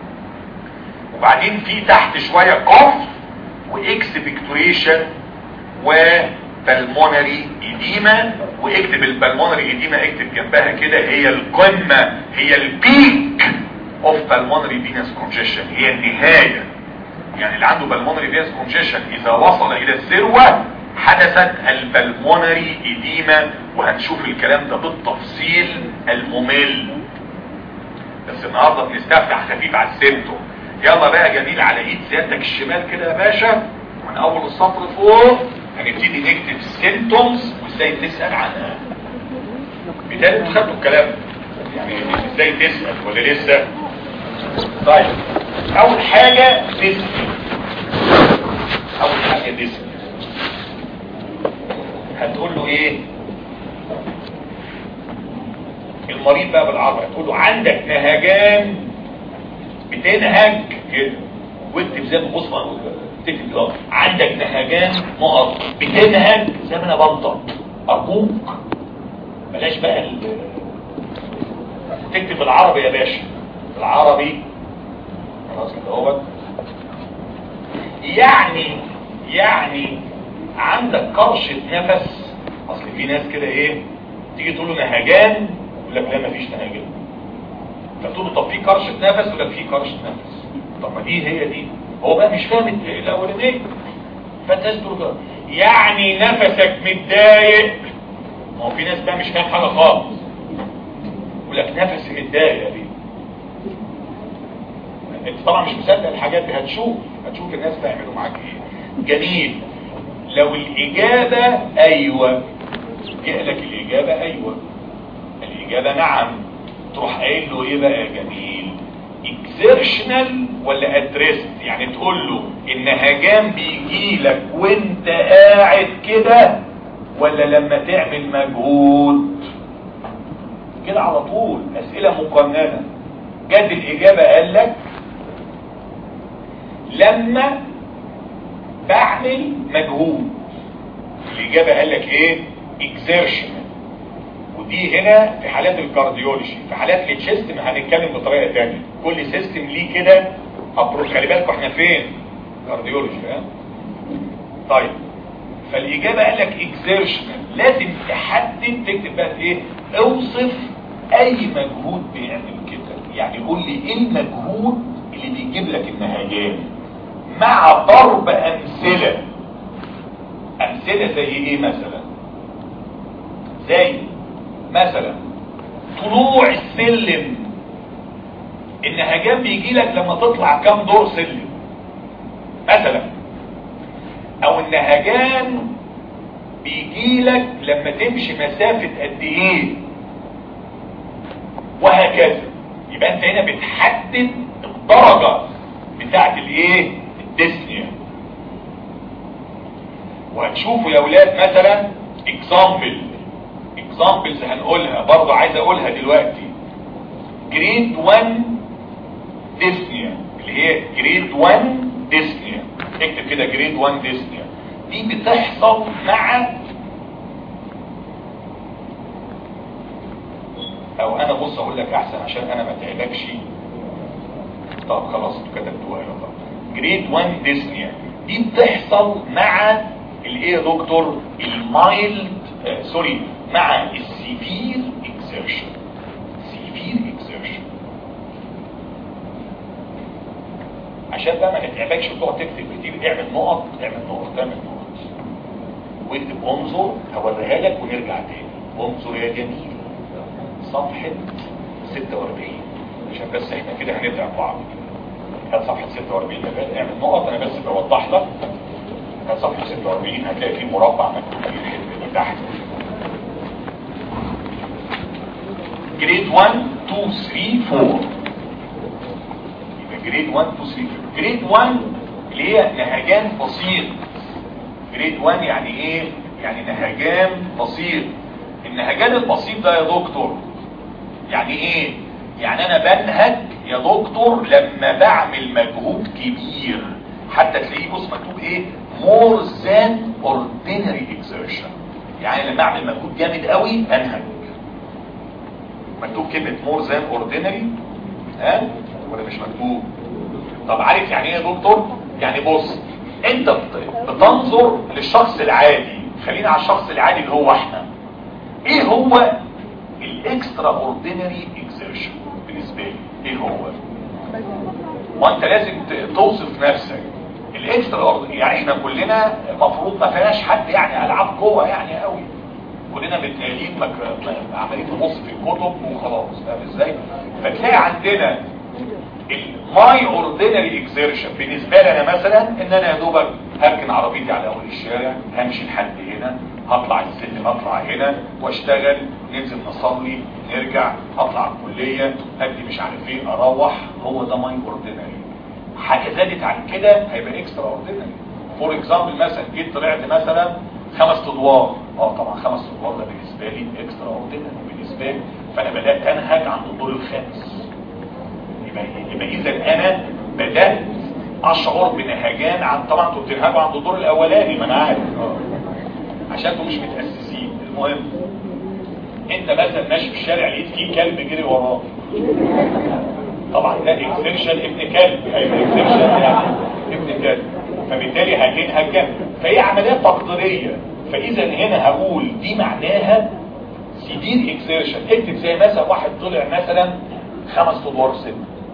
وبعدين في تحت شوية قف واكسبكتوريشن وبلمونري ايديما واكتب البلمونري ايديما اكتب جنبها كده هي القمة هي البيك اوف بالمونري فينس كونجيشن هي النهاية يعني اللي عنده بالمونري فينس كونجيشن اذا وصل الى الذروة حدثت البلمونري ايديما وهنشوف الكلام ده بالتفصيل الممل بس النهارده بنستفتح خفيف على السيمتوم يلا بقى جميل على ايد سيادتك الشمال كده يا باشا من اول السطر فوق هنبتدي نكتب السيمتومز وازاي تسال عنها بالتالي انتوا خدتوا الكلام يعني ازاي تسال ولا لسه طيب اول حاجه ديسك اول حاجه ديسك هتقول له ايه المريض بقى بالعربي هتقول له عندك نهجان بتنهج كده واكتب زي ما بص تكتب كده عندك نهجان نقط بتنهج زي ما انا بنطق ارجوك بلاش بقى ال... تكتب بالعربي يا باشا بالعربي خلاص كده اهوت يعني يعني عندك قرشة نفس اصل في ناس كده ايه تيجي تقول له نهجان يقول لك لا مفيش نهجان فتقول له طب في قرشة نفس يقول لك في قرشة نفس طب ما دي هي دي هو بقى مش فاهم الاولانيه فانت تقول يعني نفسك متضايق ما هو في ناس بقى مش فاهم حاجه خالص يقول لك نفسي متضايق يا بيه انت طبعا مش مصدق الحاجات دي هتشوف هتشوف الناس بيعملوا معاك ايه جميل لو الاجابه ايوه جاء لك الاجابه ايوه الاجابه نعم تروح قايل له ايه بقى يا جميل اكزيرشنال ولا ادريست يعني تقول له النهجان بيجي لك وانت قاعد كده ولا لما تعمل مجهود كده على طول اسئله مقننه جد الاجابه قال لك لما بعمل مجهود الاجابه قال لك ايه اكزيرشن ودي هنا في حالات الكارديولوجي في حالات التشيست هنتكلم بطريقه ثانيه كل سيستم ليه كده ابروش خلي بالكم احنا فين كارديولوجي ها طيب فالاجابه قال لك اكزيرشنال لازم تحدد تكتب بقى ايه اوصف اي مجهود بيعمل كده يعني قول لي ايه المجهود اللي بيجيب لك النهجان مع ضرب امثله امثله زي ايه مثلا زي مثلا طلوع السلم النهجان بيجي لك لما تطلع كام دور سلم مثلا او النهجان بيجي لك لما تمشي مسافة قد ايه وهكذا يبقى انت هنا بتحدد الدرجة بتاعت الايه الديسنيا وهتشوفوا يا اولاد مثلا اكزامبل اكزامبلز هنقولها برضه عايز اقولها دلوقتي جريد 1 ديسنيا اللي هي جريد 1 ديسنيا اكتب كده جريد 1 ديسنيا دي بتحصل مع او انا بص اقول لك احسن عشان انا ما تعبكش طب خلاص كتبتوها يلا جريد 1 ديسنيا دي بتحصل مع الايه يا دكتور المايلد آه سوري مع السيفير اكسيرشن سيفير اكسيرشن عشان بقى ما نتعبكش وتقعد تكتب كتير اعمل نقط اعمل نقط اعمل نقط واكتب انظر هوريها لك ونرجع تاني انظر يا جميل صفحة 46 عشان بس احنا كده هنبدأ بعض هات صفحة 46 ده بقى اعمل نقط انا بس بوضح لك هات صفحة 46 هتلاقي فيه مربع مكتوب فيه الحته دي تحت جريد 1 2 3 4 يبقى جريد 1 2 3 جريد 1 اللي هي نهجان بسيط جريد 1 يعني ايه يعني نهجان بسيط النهجان البسيط ده يا دكتور يعني ايه يعني انا بنهج يا دكتور لما بعمل مجهود كبير حتى تلاقيه بص مكتوب ايه more than ordinary exertion يعني لما اعمل مجهود جامد قوي انهج مكتوب كلمة more than ordinary ها ولا مش مكتوب طب عارف يعني ايه يا دكتور يعني بص انت بتنظر للشخص العادي خلينا على الشخص العادي اللي هو احنا ايه هو الاكسترا اوردينري اكسيرشن بالنسبه لي ايه هو وانت لازم توصف نفسك الاكسترا اوردينري يعني احنا كلنا المفروض ما فيناش حد يعني العاب قوه يعني قوي كلنا متنقلين عمالين نبص في الكتب وخلاص فاهم ازاي فتلاقي عندنا الماي اوردينري اكسيرشن بالنسبه لي انا مثلا ان انا يا دوبك هركن عربيتي على اول الشارع همشي لحد هنا هطلع السلم اطلع هنا واشتغل ننزل نصلي نرجع اطلع الكليه ادي مش عارف ايه اروح هو ده ماي اوردينري حاجه زادت عن كده هيبقى اكسترا اوردينري فور اكزامبل مثلا جيت طلعت مثلا خمس ادوار اه طبعا خمس ادوار ده بالنسبه لي اكسترا اوردينري بالنسبه لي فانا بدات انهج عند الدور الخامس يبقى يبقى اذا انا بدات اشعر بنهجان عن طبعا انتوا بتنهجوا عند الدور الاولاني ما انا عارف عشان انتوا مش متاسسين المهم انت مثلا ماشي في الشارع لقيت فيه كلب جري وراك طبعا ده اكسبشن ابن كلب هيبقى اكسبشن يعني ابن كلب فبالتالي هتنهج جنب فهي عمليه تقديريه فاذا هنا هقول دي معناها سيفير اكسيرشن اكتب زي مثلا واحد طلع مثلا خمس ادوار سن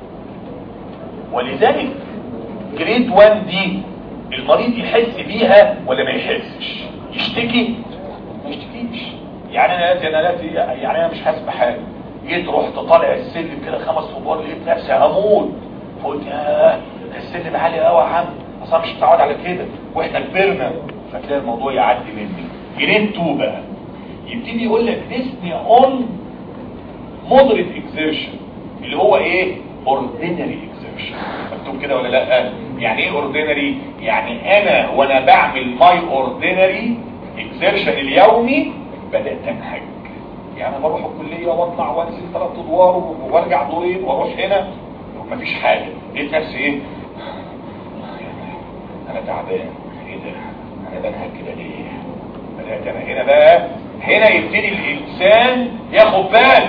ولذلك جريد 1 دي المريض يحس بيها ولا ما يحسش يشتكي ما يشتكيش يعني انا لاتي انا لاتي يعني انا مش حاسس بحاجه جيت رحت طالع السلم كده خمس ادوار لقيت نفسي هموت فقلت ياه ده السلم عالي قوي يا عم اصلا مش متعود على كده واحنا كبرنا فتلاقي الموضوع يعدي مني جريد 2 بقى يبتدي يقول لك ديسني اون مودريت اكزيرشن اللي هو ايه اوردينري اكزيرشن مكتوب كده ولا لا يعني ايه اوردينري يعني انا وانا بعمل ماي اوردينري اكزيرشن اليومي بدات انهج يعني بروح الكليه واطلع وانزل ثلاث ادوار وارجع دورين واروح هنا ومفيش حاجه لقيت نفسي ايه انا تعبان ايه ده انا بنهج كده ليه بدات انا هنا بقى هنا يبتدي الانسان ياخد باله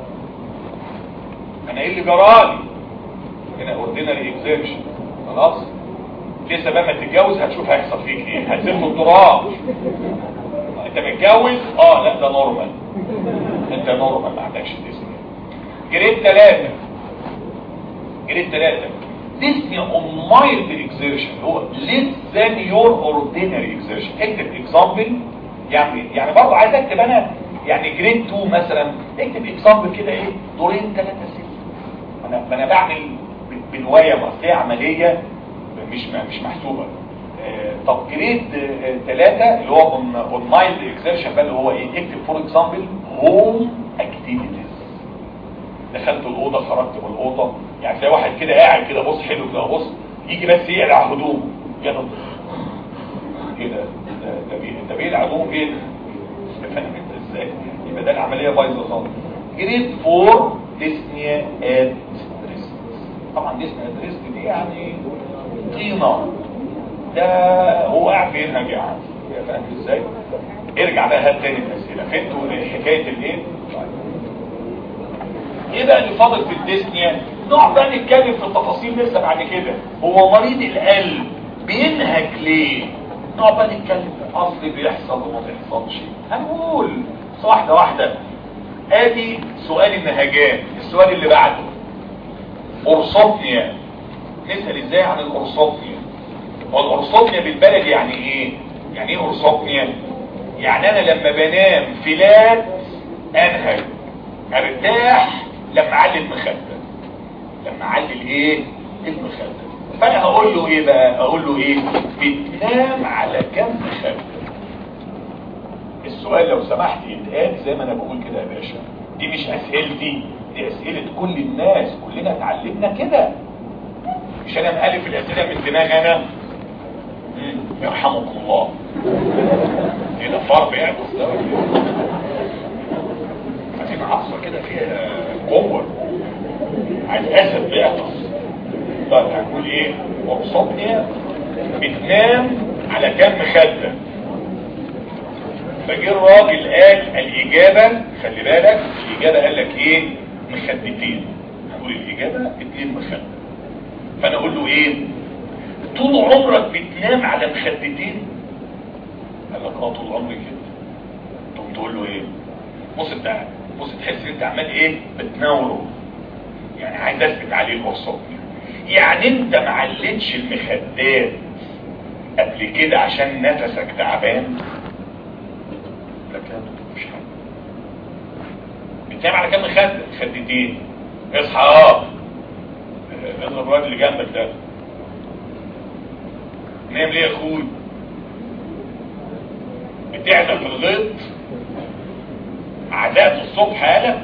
انا ايه اللي جرالي هنا اوردينري اكزيبشن خلاص لسه بقى ما تتجوز هتشوف هيحصل فيك ايه هتسيب في التراب انت متجوز اه لا ده نورمال انت نورمال ما عندكش ديسني جريد ثلاثة جريد ثلاثة ديسني اون مايلد اكزيرشن هو less than your ordinary exertion اكتب اكزامبل يعني يعني برضه عايز اكتب انا يعني جريد 2 مثلا اكتب اكزامبل كده ايه دورين ثلاثة ست انا انا بعمل بنوايا مصرية عملية مش مش محسوبة آه طب جريد ثلاثة اللي هو اون مايلد اكزيرشن بقى اللي هو ايه اكتب فور اكزامبل هوم اكتيفيتيز دخلت الاوضه خرجت من الاوضه يعني تلاقي واحد كده قاعد كده بص حلو كده بص يجي بس يقلع هدومه كده كده ده ده بيقلع هدومه فين فاهم انت ازاي يبقى ده العمليه بايظه خالص جريد 4 ديسنيا ات ريست طبعا ديسنيا ات ريست دي يعني طينه ده هو قاعد بينهج يعني فاهم ازاي ارجع بقى هات تاني الاسئله فهمتوا حكايه الايه ايه بقى اللي فاضل في الديسنيا نقعد بقى نتكلم في التفاصيل لسه بعد كده هو مريض القلب بينهج ليه نقعد بقى نتكلم اصل بيحصل وما بيحصلش هنقول بس واحده واحده ادي سؤال النهجان السؤال اللي بعده اورصوبنيا نسال ازاي عن الاورصوبنيا هو الاورصوبنيا بالبلد يعني ايه يعني ايه اورصوبنيا يعني انا لما بنام فلات انهج ارتاح لما اعلي المخده لما اعلي الايه المخده فانا هقول له ايه بقى اقول له ايه بتنام على كم مخده السؤال لو سمحت يتقال زي ما انا بقول كده يا باشا دي مش اسئلتي دي اسئله كل الناس كلنا اتعلمنا كده مش انا مالف الاسئله من دماغ انا مم، يرحمكم الله ايه ده فرق يعني عايزين عصا كده فيها قوه عايز اسد بيعطس طيب هنقول ايه وصفني بتنام على كم مخده فجه الراجل قال الاجابه خلي بالك الاجابه قال لك ايه مخدتين هنقول الاجابه اتنين مخده فانا اقول له ايه طول عمرك بتنام على مخدتين قال لك اه طول عمري كده تقوم تقول له ايه بص انت بص تحس ان انت عمال ايه بتناوره يعني عايز اثبت عليه الوسط يعني انت ما علتش المخدات قبل كده عشان نفسك تعبان لكن مش حاجه بتنام على كام مخده مخدتين اصحى اه اضرب الراجل اللي جنبك ده نام ليه يا اخوي بتعزم في الغيط عزقت الصبح قالك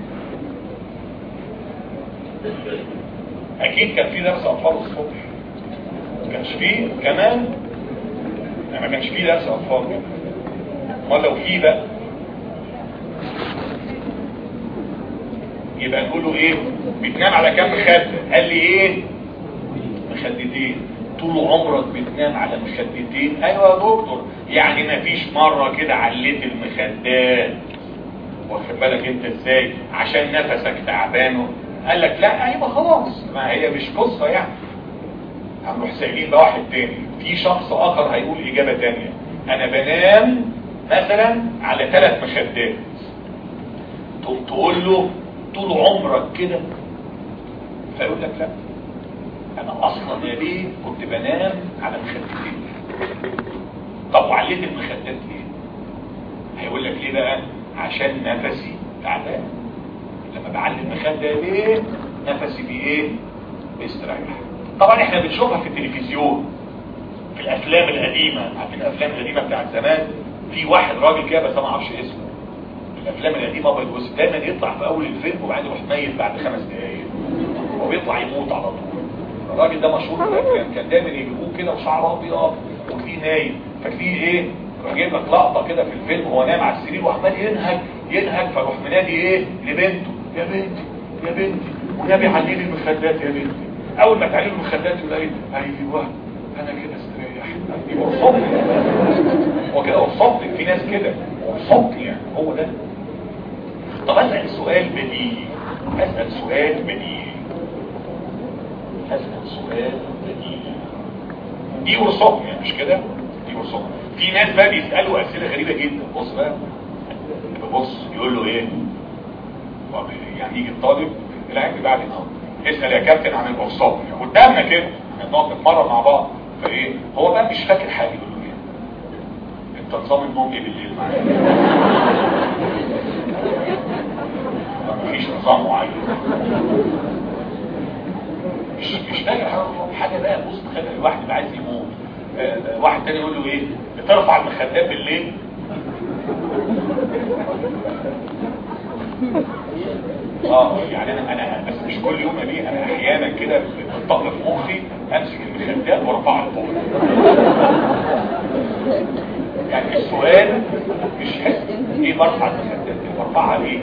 اكيد كان في درس اطفال الصبح ما كانش فيه كمان ما كانش فيه درس اطفال امال لو فيه بقى يبقى نقوله ايه بتنام على كام مخده قال لي ايه مخدتين طول عمرك بتنام على مخدتين ايوه يا دكتور يعني ما فيش مره كده عليت المخدات واخد بالك انت ازاي عشان نفسك تعبان قال لك لا ايوه خلاص ما هي مش قصه يعني هنروح سائلين بقى واحد تاني في شخص اخر هيقول اجابه تانية انا بنام مثلا على ثلاث مخدات تقوم تقول له طول عمرك كده فيقول لك لا انا اصلا يا بيه كنت بنام على مخدتين طب وعليت المخدات ليه هيقول لك ليه بقى عشان نفسي تعبان لما بعلي المخده ليه نفسي بايه بيستريح طبعا احنا بنشوفها في التلفزيون في الافلام القديمه عارفين الافلام القديمه بتاعت زمان في واحد راجل كده بس انا ما اعرفش اسمه الافلام القديمه ابيض واسود دايما يطلع في اول الفيلم وبعدين يروح ميت بعد خمس دقايق وبيطلع يموت على طول الراجل ده مشهور في الافلام كان دايما يجيبوه كده وشعره ابيض وتلاقيه نايم فتلاقيه ايه جايب لك لقطه كده في الفيلم وهو نايم على السرير وعمال ينهج ينهج فيروح منادي ايه لبنته يا بنتي يا بنتي ونبي علي لي المخدات يا بنتي اول ما تعلي المخدات يقول ايه ايوه انا كده استريح يبقى وصلت هو كده وصلت في ناس كده وصلت يعني هو ده طب اسال سؤال بديهي اسال سؤال بديهي اسال سؤال بديهي دي ورصتني مش كده دي ورصتني في ناس بقى بيسالوا اسئله غريبه جدا بص بقى بص يقول له ايه طب يعني يجي الطالب العيب بعد النهارده اسال يا كابتن عن القرصات قدامنا كده نقعد نتمرن مع بعض فايه هو بقى مش فاكر حاجه يقول له ايه انت نظام النوم ايه بالليل معايا مفيش نظام معين مش مش فاكر حاجه حاجه بقى بص تخيل الواحد اللي عايز يموت آه، واحد تاني يقول له ايه بترفع المخدات بالليل اه يعني انا انا بس مش كل يوم ليه انا احيانا كده بتطلع في مخي امسك المخدات وارفعها لفوق يعني السؤال مش حس ايه برفع المخدات دي برفعها ليه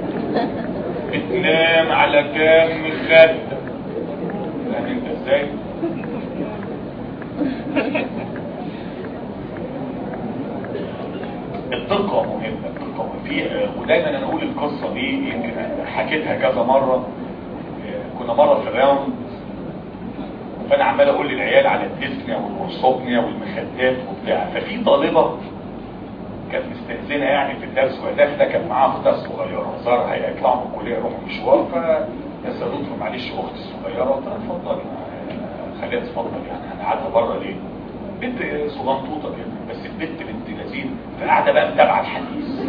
بتنام على كام مخدة فاهم انت ازاي الدقة مهمة الدقة في ودايما انا اقول القصة دي يمكن حكيتها كذا مرة كنا مره في الراوند فانا عمال اقول للعيال على الديسنيا والورسوبنيا والمخدات وبتاع ففي طالبه كانت مستأذنة يعني في الدرس وهي داخله كان معاها اختها الصغيره صار هيطلعوا من الكليه يروحوا مشوار فيسالوا له معلش اختي الصغيره قلت لها اتفضل خليها تتفضل يعني انا قاعده بره ليه؟ بنت صغنطوطه كده بس البنت بنت لذين فقاعده بقى متابعه الحديث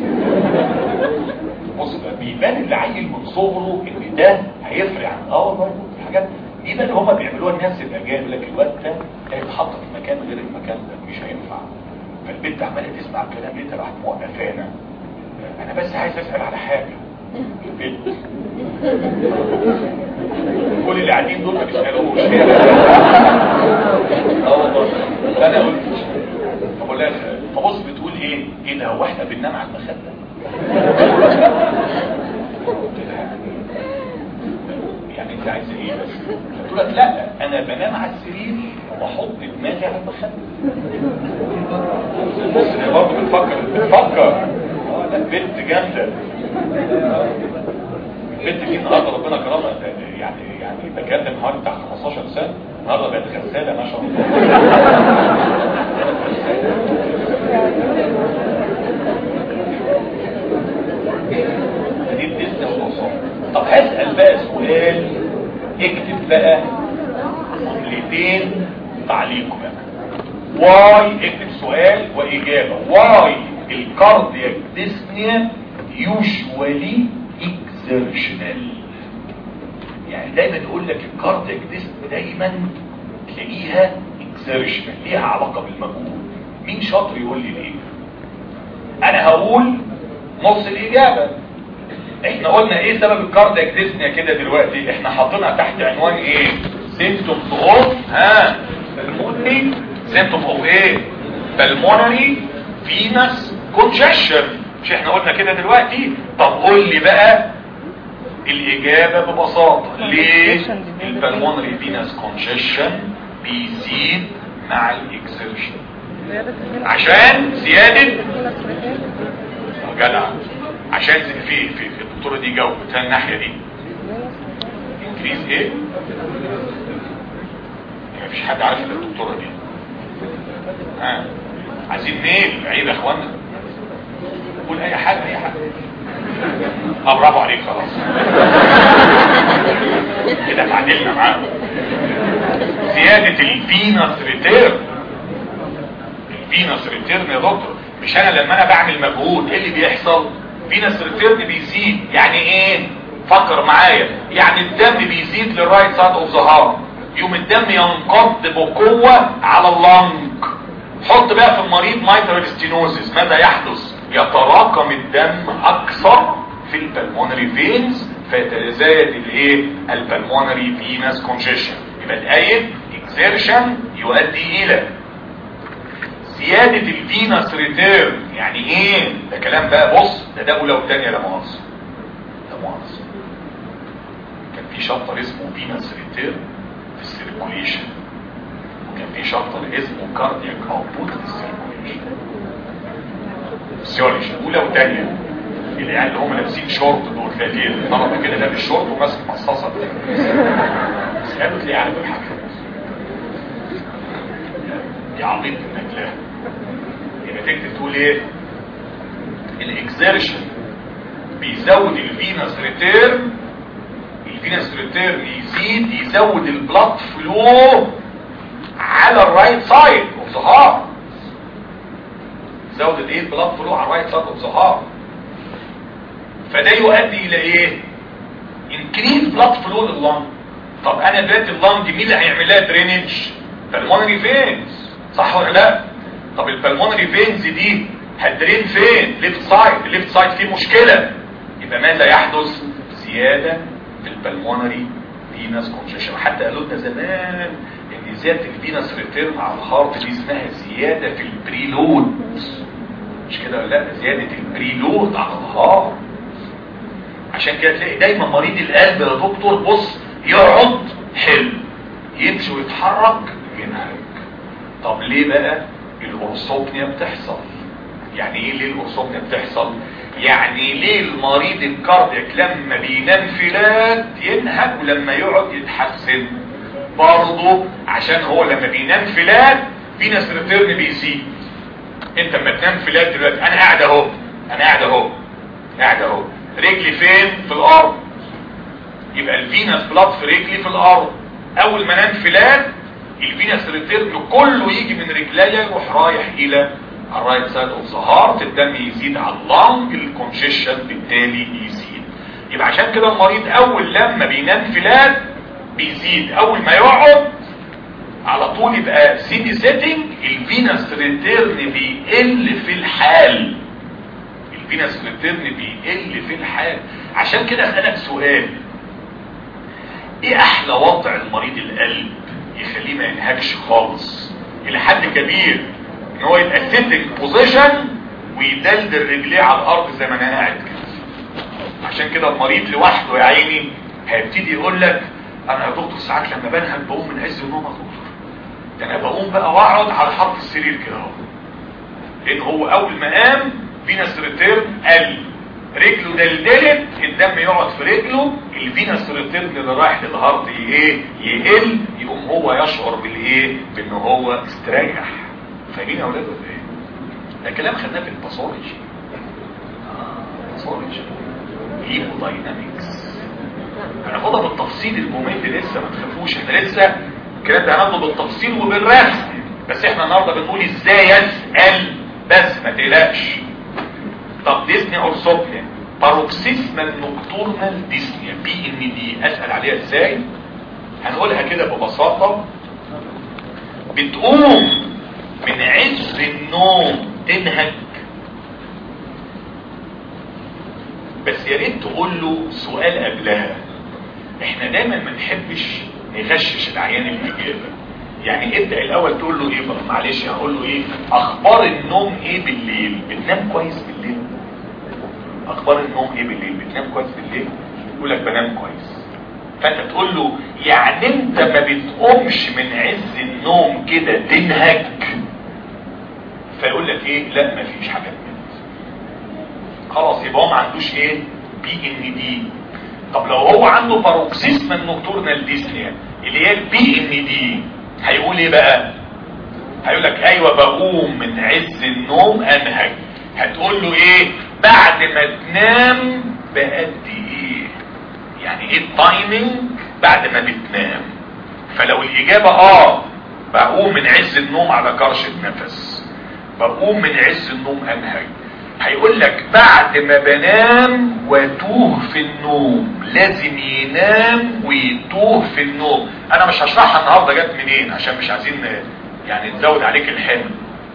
بص بقى بيبان العيل من صغره ان ده هيفرق عن اه والله في حاجات دي بقى اللي هم بيعملوها الناس الاجانب لكن الواد ده هيتحط في مكان غير المكان ده مش هينفع فالبنت عماله تسمع الكلام انت راح موقفانا انا بس عايز اسال على حاجه البنت كل اللي قاعدين دول ما بيسالوش اه والله انا قلت فبقول لها فبص بتقول ايه ايه ده هو احنا بننام على المخده يعني انت عايزه ايه بس قلت لك لا انا بنام على السرير واحط دماغي على المخده بص هي برضه بتفكر بتفكر اه لا بنت جامده البنت دي النهارده ربنا كرمها يعني يعني بكلم حوالي بتاع 15 سنه النهارده بقت غساله ما شاء الله دي الدسه والاصابع طب هسال بقى سؤال اكتب بقى جملتين تعليق بقى واي اكتب سؤال واجابه واي الكاردياك ديسنيا يوجوالي اكزرشنال يعني دايما يقول لك الكاردياك ديسنيا دايما تلاقيها اكزرشنال ليها علاقه بالمجهود مين شاطر يقول لي ليه انا هقول نص الاجابه احنا قلنا ايه سبب الكاردياك ديسنيا كده دلوقتي احنا حاطينها تحت عنوان ايه سيمتومز اوف ها بالمونري سيمتوم اوف ايه بالمونري فينس كونجكشن مش احنا قلنا كده دلوقتي طب قول لي بقى الاجابه ببساطه ليه البلمونري فينس كونجكشن بيزيد مع الاكسرشن عشان زياده جدع عشان في في في الدكتوره دي جاوبت الناحيه دي انكريز ايه مفيش حد عارف الا الدكتوره دي ها عايزين ميل عيب يا اخوانا قول اي حاجه اي حاجه اه برافو عليك خلاص كده اتعادلنا معاه زياده الفينس ريتيرن الفينس ريتيرن يا دكتور مش انا لما انا بعمل مجهود ايه اللي بيحصل فينس ريتيرن بيزيد يعني ايه فكر معايا يعني الدم بيزيد للرايت سايد اوف ذا هارت يوم الدم ينقض بقوة على اللنج حط بقى في المريض مايترال ستينوزيس ماذا يحدث يتراكم الدم اكثر في البلمونري فينز فيتزايد الايه البلمونري فينس كونجيشن يبقى الايه اكسيرشن يؤدي الى زيادة الفينس ريتيرن يعني ايه ده كلام بقى بص ده ده اولى وثانيه لا مؤاخذه لا مؤاخذه كان في شابتر اسمه فينس ريتيرن في السيركوليشن وكان في شابتر اسمه كاردياك اوتبوت في السيركوليشن فيسيولوجي اولى وثانيه العيال اللي هم لابسين شورت دول تلاقيه طلبه كده لابس شورت وماسك مصاصه بس قالوا تلاقيه عارف الحاجه دي عبيط انك لا يبقى تكتب تقول ايه الاكزيرشن بيزود الفينس ريتيرن الفينس ريتيرن يزيد يزود البلاد فلو على الرايت سايد اوف ذا هارت يزود الايه البلاد فلو على الرايت سايد اوف ذا هارت فده يؤدي الى ايه انكريز بلاد فلو لللنج طب انا دلوقتي اللنج مين اللي هيعمل لها درينج بالمونري فينز صح ولا لا طب البلمونري فينز دي هتدرين فين ليفت سايد الليفت سايد فيه مشكلة يبقى ماذا يحدث زيادة في البلمونري فينس كونجيشن حتى قالوا لنا زمان ان زيادة الفينس ريتيرن على الهارت دي اسمها زيادة في البريلود مش كده ولا لا زيادة البريلود على الهارت عشان كده تلاقي دايما مريض القلب يا دكتور بص يقعد حلو يمشي ويتحرك ينهج طب ليه بقى الاورثوبنيا بتحصل يعني ايه ليه الارثوبنيا بتحصل يعني ليه المريض الكاردياك لما بينام فلات ينهج ولما يقعد يتحسن برضه عشان هو لما بينام فلات فينس ريتيرن بيزيد انت لما تنام فلات دلوقتي انا قاعد اهو انا قاعد اهو قاعد اهو رجلي فين في الارض يبقى الفينس بلاد في رجلي في الارض اول ما انام فلات الفينس ريتيرن كله يجي من رجليا يروح رايح الى الرايت سايد اوف ذا هارت الدم يزيد على اللنج الكونجيشن بالتالي يزيد يبقى عشان كده المريض اول لما بينام فلات بيزيد اول ما يقعد على طول يبقى سيتي سيتنج الفينس ريتيرن بيقل في الحال الفينس ريتيرن بيقل في الحال عشان كده اسالك سؤال ايه احلى وضع المريض القلب يخليه ما ينهكش خالص الى حد كبير ان هو يبقى سيتنج بوزيشن ويدلدل رجليه على الارض زي ما انا قاعد كده عشان كده المريض لوحده يا عيني هيبتدي يقول لك انا يا دكتور ساعات لما بنهج بقوم من عز النوم يا دكتور ده انا بقوم بقى واقعد على حرف السرير كده اهو لان هو اول ما قام فينس ريتيرن قل رجله دلدلت الدم يقعد في رجله الفينس ريتيرن اللي رايح للهارت ايه يقل يقوم هو يشعر بالايه بان هو استريح فاهمين يا اولاد ولا ايه ده كلام خدناه في الباثولوجي اه باثولوجي هيموداينامكس هناخدها بالتفصيل الممل لسه ما تخافوش احنا لسه الكلام ده هناخده بالتفصيل وبالرسم بس احنا النهارده بنقول ازاي يسال بس ما تقلقش طب ديسني اورثوبنيا باروكسيسمال نوكتورنال ديسنيا بي ان دي اسال عليها ازاي هنقولها كده ببساطه بتقوم من عز النوم تنهج بس يا ريت تقول له سؤال قبلها احنا دايما ما نحبش نغشش العيان الاجابه يعني ابدا الاول تقول له ايه بقى معلش هقول له ايه اخبار النوم ايه بالليل بتنام كويس بالليل اخبار النوم ايه بالليل بتنام كويس بالليل يقول لك بنام كويس فانت تقول له يعني انت ما بتقومش من عز النوم كده تنهج فيقول لك ايه لا ما فيش حاجه من خلاص يبقى هو ما عندوش ايه بي ان دي طب لو هو عنده باروكسيسمال نوكتورنال ديسنيا اللي هي البي ان دي هيقول ايه بقى هيقول لك ايوه بقوم من عز النوم انهج هتقول له ايه بعد ما تنام بقد ايه يعني ايه التايمنج بعد ما بتنام فلو الاجابه اه بقوم من عز النوم على كرش النفس بقوم من عز النوم انهج هيقول لك بعد ما بنام واتوه في النوم لازم ينام ويتوه في النوم انا مش هشرحها النهارده جت منين عشان مش عايزين يعني نزود عليك الحمل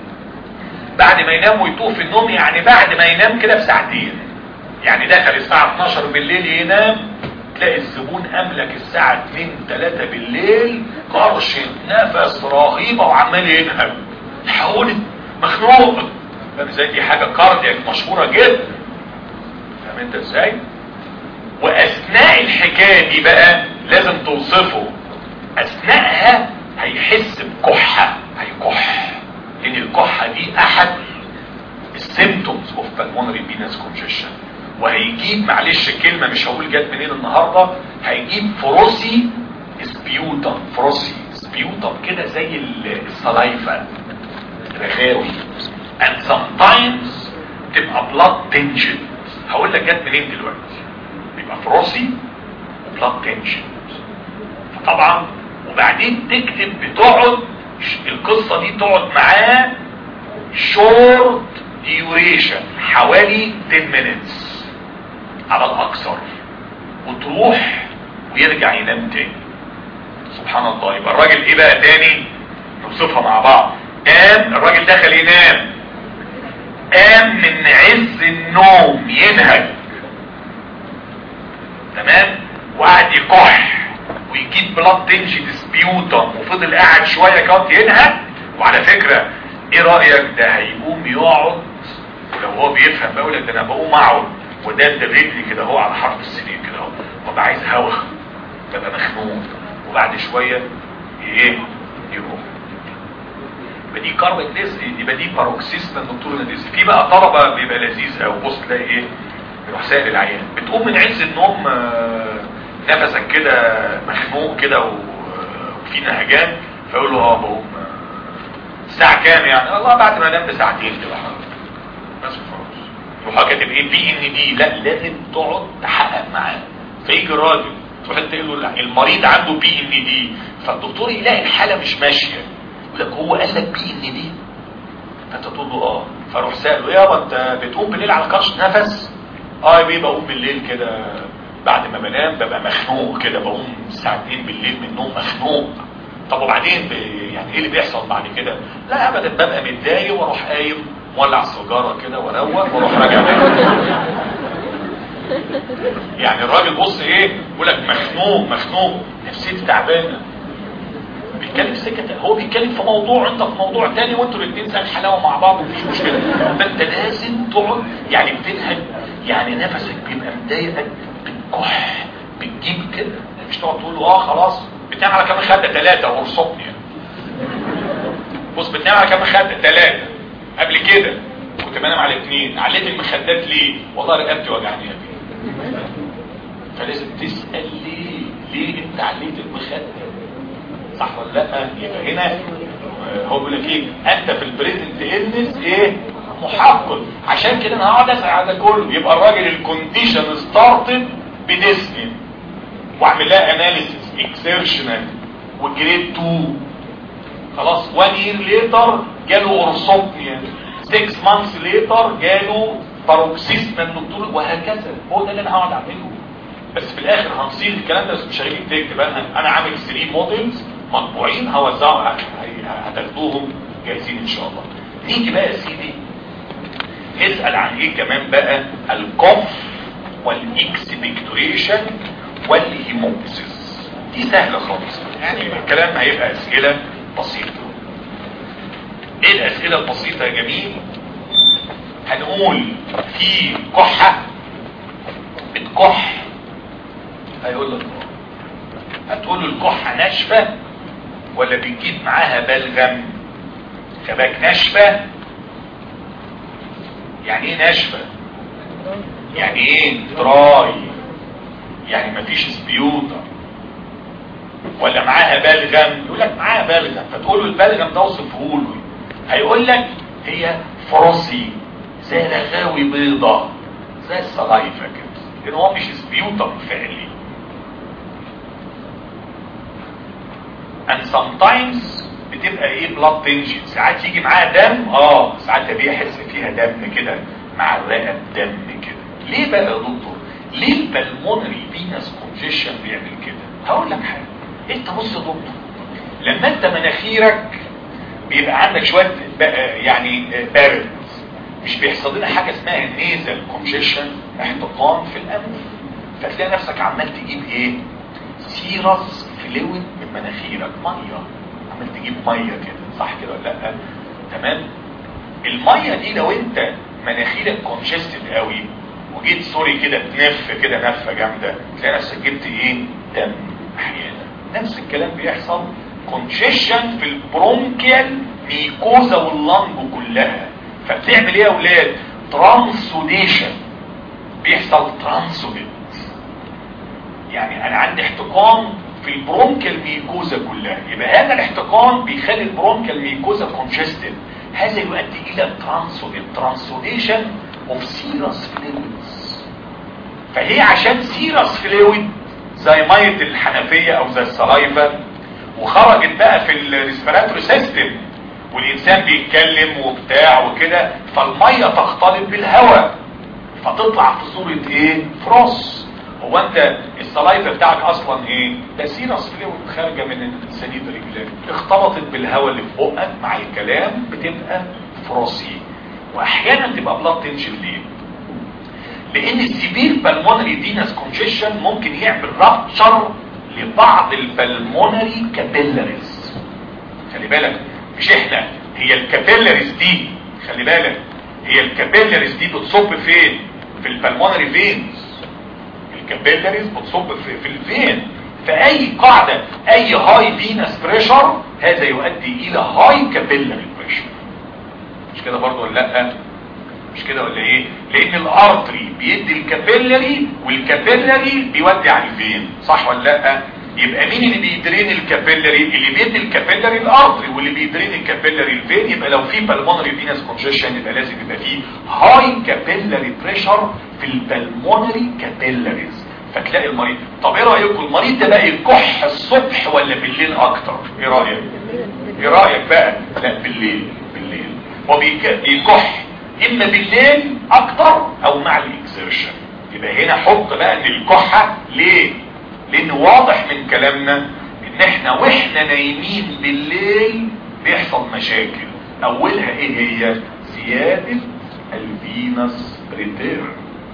بعد ما ينام ويتوه في النوم يعني بعد ما ينام كده بساعتين يعني دخل الساعة 12 بالليل ينام تلاقي الزبون املك الساعة 2 3 بالليل قرشة نفس رهيبة وعمال ينهب حاولت مخنوق فاهم ازاي دي حاجة كاردياك مشهورة جدا فاهم انت ازاي واثناء الحكاية دي بقى لازم توصفه اثناءها هيحس بكحة هيكح لان الكحة دي احد السيمتومز اوف pulmonary venous congestion وهيجيب معلش كلمة مش هقول جت منين النهاردة هيجيب فروسي سبيوتم فروسي سبيوتم كده زي السلايفة رخاوي and sometimes تبقى blood tension هقول لك جت منين دلوقتي يبقى فروسي وبلاد تنشن فطبعا وبعدين تكتب بتقعد القصة دي تقعد معاه short duration حوالي 10 minutes على الاكثر وتروح ويرجع ينام تاني سبحان الله يبقى الراجل ايه بقى تاني نوصفها مع بعض قام الراجل دخل ينام قام من عز النوم ينهج تمام وقعد يكح ويجيب بلاد تنشي ديسبيوتم وفضل قاعد شويه كده ينهج وعلى فكره ايه رايك ده هيقوم يقعد ولو هو بيفهم بقول لك ده انا بقوم اقعد وده ده رجلي كده هو على حرف السرير كده اهو ببقى عايز هوا ببقى مخنوق وبعد شويه ايه يروح يبقى دي كاربك ديز يبقى دي باروكسيستال نوكتورنال ديز في بقى طلبه بيبقى لذيذ قوي بص تلاقي ايه يروح سائل العيان بتقوم من عز النوم آه، نفسك كده مخنوق كده و- وفي نهجان فيقول له اه بقوم آه، الساعه كام يعني والله بعد ما انام بساعتين كده بس خلاص يروح كاتب ايه بي ان دي لا لازم تقعد تحقق معاه فيجي راجل تروح انت تقول له المريض عنده بي ان دي فالدكتور يلاقي الحاله مش ماشيه يقول لك هو قال لك بي ان دي فانت تقول له اه فاروح ساله يابا انت بتقوم بالليل على كرش نفس اه يا بيه بقوم بالليل كده بعد ما بنام ببقى مخنوق كده بقوم الساعه 2 بالليل من النوم مخنوق طب وبعدين ب... يعني ايه اللي بيحصل بعد كده لا ابدا ببقى متضايق واروح قايم مولع سيجاره كده واروق واروح راجع تاني يعني الراجل بص ايه يقول لك مخنوق مخنوق نفسيتي تعبانه بيتكلم في سكه هو بيتكلم في موضوع انت في موضوع تاني وانتوا الاثنين زي الحلاوه مع بعض ومفيش مشكله فانت لازم تقعد يعني بتنهج يعني نفسك بيبقى مضايقك بتكح بتجيب كده مش تقعد تقول له اه خلاص بتنام على كام خده ثلاثه ورصقني يعني. بص بتنام على كام خده ثلاثه قبل كده كنت بنام على اثنين عليت المخدات ليه والله رقبتي وجعني يا بيه فلازم تسال ليه ليه انت عليت المخده صح ولا لا يبقى هنا آه، هو بيقول لك ايه انت في البريزنت النس ايه محقق عشان كده انا هقعد اسال على ده كله يبقى الراجل الكونديشن ستارتد بديسني واعمل لها اناليسيس اكسيرشنال وجريد 2 خلاص 1 يير ليتر جاله اورسوبنيا 6 مانثs ليتر جاله باروكسيزمال دكتور وهكذا هو ده اللي انا هقعد اعمله بس في الاخر هنصير الكلام ده بس مش هيجي تكتب انا انا عامل 3 موديلز مطبوعين هوزعهم هتاخدوهم جاهزين ان شاء الله نيجي بقى يا سيدي نسال عن ايه كمان بقى الكوف والاكسبكتوريشن والهيموبسيس دي سهله خالص يعني الكلام هيبقى اسئله بسيطه ايه الاسئله البسيطه يا جميل هنقول في كحه بتكح هيقول لك آه. هتقول له الكحه ناشفه ولا بتجيب معاها بلغم كباك ناشفه يعني ايه ناشفه يعني ايه دراي يعني مفيش سبيوتر ولا معاها بلغم يقول لك معاها بلغم فتقول له البلغم ده اوصفه له هيقول لك هي فروسي زي رغاوي بيضة زي السلايفه كده لان هو مش سبيوتر فعلي and sometimes بتبقى ايه بلاد تنجن ساعات يجي معاها دم اه ساعات بيحس فيها دم كده معلقه بدم كده ليه بقى يا دكتور ليه البلمونري فينس كونجيشن بيعمل كده هقول لك حاجه انت بص يا دكتور لما انت مناخيرك بيبقى عندك شويه بقى يعني برد مش بيحصل لنا حاجه اسمها نيزل كونجيشن احتقان في الانف فتلاقي نفسك عمال تجيب ايه سيرس فلويد من مناخيرك ميه عمال تجيب ميه كده صح كده ولا لا تمام الميه دي لو انت مناخيرك كونجستد قوي وجيت سوري كده تنف كده نفه جامده تلاقي نفسك جبت ايه دم احيانا نفس الكلام بيحصل كونجيشن في البرونكيال ميكوزا واللنج كلها فبتعمل ايه يا اولاد ترانسوديشن بيحصل ترانسوديت يعني انا عندي احتقان في البرونكال ميكوزا كلها يبقى هذا الاحتقان بيخلي البرونكال ميكوزا كونجستد هذا يؤدي الى ترانسوديت ترانسوديشن اوف سيرس فلويدز فهي عشان سيرس فلويد زي ميه الحنفيه او زي السلايفا وخرجت بقى في الريسبيراتوري سيستم والانسان بيتكلم وبتاع وكده فالميه تختلط بالهواء فتطلع في صوره ايه فروس هو انت السلايفا بتاعك اصلا ايه ده سيرس فلويد خارجه من السديد رجلك اختلطت بالهواء اللي في بقك مع الكلام بتبقى فروسي واحيانا تبقى بلاد تنشن ليه لان السيفير بالمونري فينس كونجيشن ممكن يعمل رابتشر لبعض البلمونري كابيلاريز خلي بالك مش احنا هي الكابيلاريز دي خلي بالك هي الكابيلاريز دي بتصب فين في البلمونري فينز الكابيلاريز بتصب في, في الفين فاي قاعدة اي هاي فينس بريشر هذا يؤدي الى هاي كابيلاري بريشر بريشر مش كده برضو ولا لا مش كده ولا ايه لان الارتري بيدي الكابيلاري والكابيلاري بيودي على الفين صح ولا لا يبقى مين اللي بيدرين الكابيلاري اللي بيدي الكابيلاري الارتري واللي بيدرين الكابيلاري الفين يبقى لو في بالمونري فينس كونجيشن يبقى لازم يبقى فيه هاي كابيلاري بريشر في البالمونري كابيلاريز فتلاقي المريض طب ايه رايكم المريض ده بقى يكح الصبح ولا بالليل اكتر ايه رايك ايه رايك بقى لا بالليل بالليل هو بيك- بيكح اما بالليل اكتر او مع الاكسرشن يبقى هنا حط بقى ان الكحه ليه لان واضح من كلامنا ان احنا واحنا نايمين بالليل بيحصل مشاكل اولها ايه هي زياده الفينس ريتيرن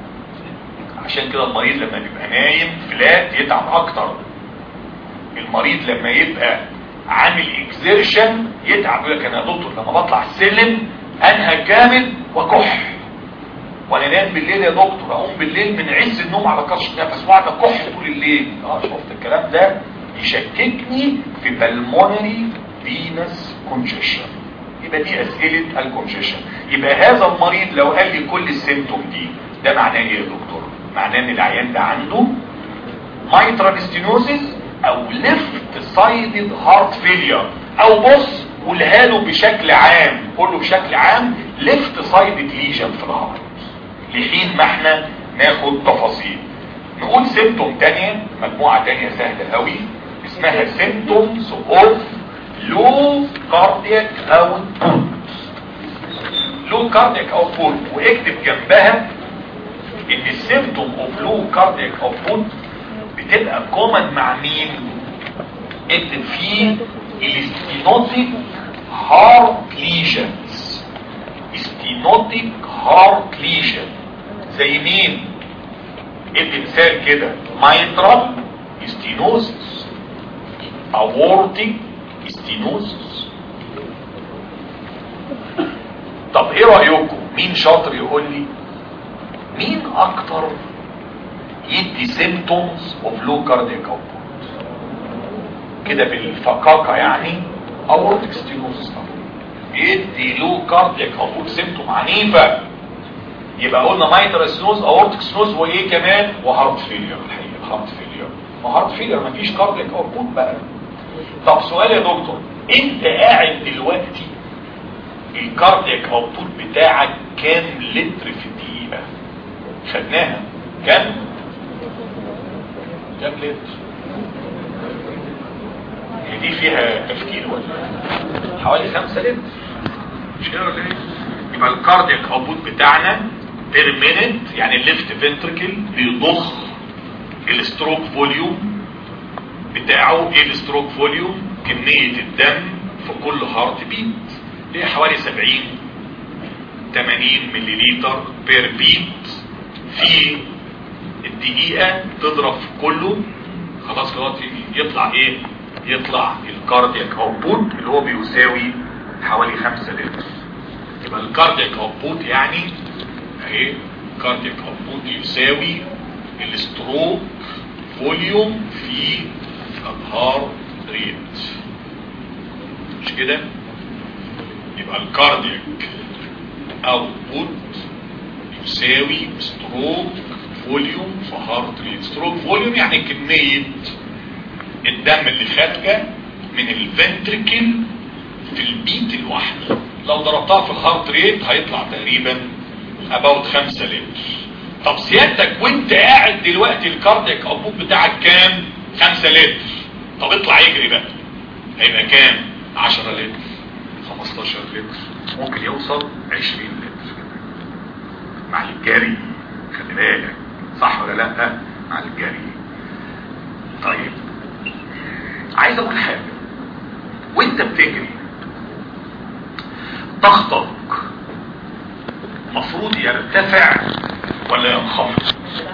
عشان كده المريض لما بيبقى نايم فلات يتعب اكتر المريض لما يبقى عامل اكزيرشن يتعب يقول لك انا يا دكتور لما بطلع السلم انهى جامد وكح وانا نايم بالليل يا دكتور اقوم بالليل من عز النوم على كرش نفس واقعد اكح طول الليل اه شفت الكلام ده يشككني في بالمونري فينس كونجيشن يبقى دي اسئله الكونجيشن يبقى هذا المريض لو قال لي كل السيمتوم دي ده معناه ايه يا دكتور معناه ان العيان ده عنده mitral stenosis او left sided heart failure او بص قولها له بشكل عام قول له بشكل عام left sided lesion في الهارت لحين ما احنا ناخد تفاصيل نقول سيمتوم تانية مجموعة تانية سهلة قوي اسمها symptoms of low cardiac output low cardiac output واكتب جنبها ان السيمتوم اوف لو كاردياك اوتبوت بتبقى كومن مع مين اكتب فيه الاستينوتيك هارت ليجنز استينوتيك هارت ليجن زي مين ادي مثال كده مايترال استينوزس اورتيك استينوزس طب ايه رايكم مين شاطر يقول لي مين اكتر يدي سيمتومز اوف لو كاردياك اوتبوت كده بالفقاقه يعني اورتيك ستينوزس يدي لو كاردياك اوتبوت سيمتوم عنيفه يبقى قلنا مايترال ستينوز اورتيك ستينوز وايه كمان وهارت فيلير الحقيقه هارت فيلير ما هارت فيلير مفيش كاردياك اوتبوت بقى طب سؤال يا دكتور انت قاعد دلوقتي الكاردياك اوتبوت بتاعك كام لتر في الدقيقه خدناها كام كام لتر هي دي فيها تفكير ولا حوالي خمسة لتر مش كده ولا ايه يبقى الكاردياك اوتبوت بتاعنا بير مينت يعني الليفت فنتركل بيضخ الستروك فوليوم بتاعه ايه الستروك فوليوم كمية الدم في كل هارت بيت اللي هي حوالي 70 80 مليليتر بير بيت في الدقيقة تضرب في كله خلاص خلاص يطلع ايه يطلع الكاردياك اوتبوت اللي هو بيساوي حوالي 5 لتر يبقى الكاردياك اوتبوت يعني اهي الكاردياك اوتبوت يساوي الستروك فوليوم في الهارت ريت مش كده يبقى الكاردياك اوتبوت يساوي ستروك فوليوم في هارت ريت ستروك فوليوم يعني كمية الدم اللي خارجة من الفنتركل في البيت الواحد لو ضربتها في الهارت ريت هيطلع تقريبا about 5 لتر طب سيادتك وانت قاعد دلوقتي الكاردياك اوتبوت بتاعك كام 5 لتر طب اطلع يجري بقى هيبقى كام 10 لتر 15 لتر ممكن يوصل 20 لتر مع الجري خلي بالك صح ولا لا مع الجري طيب عايز اقول حاجه وانت بتجري ضغطك مفروض يرتفع ولا ينخفض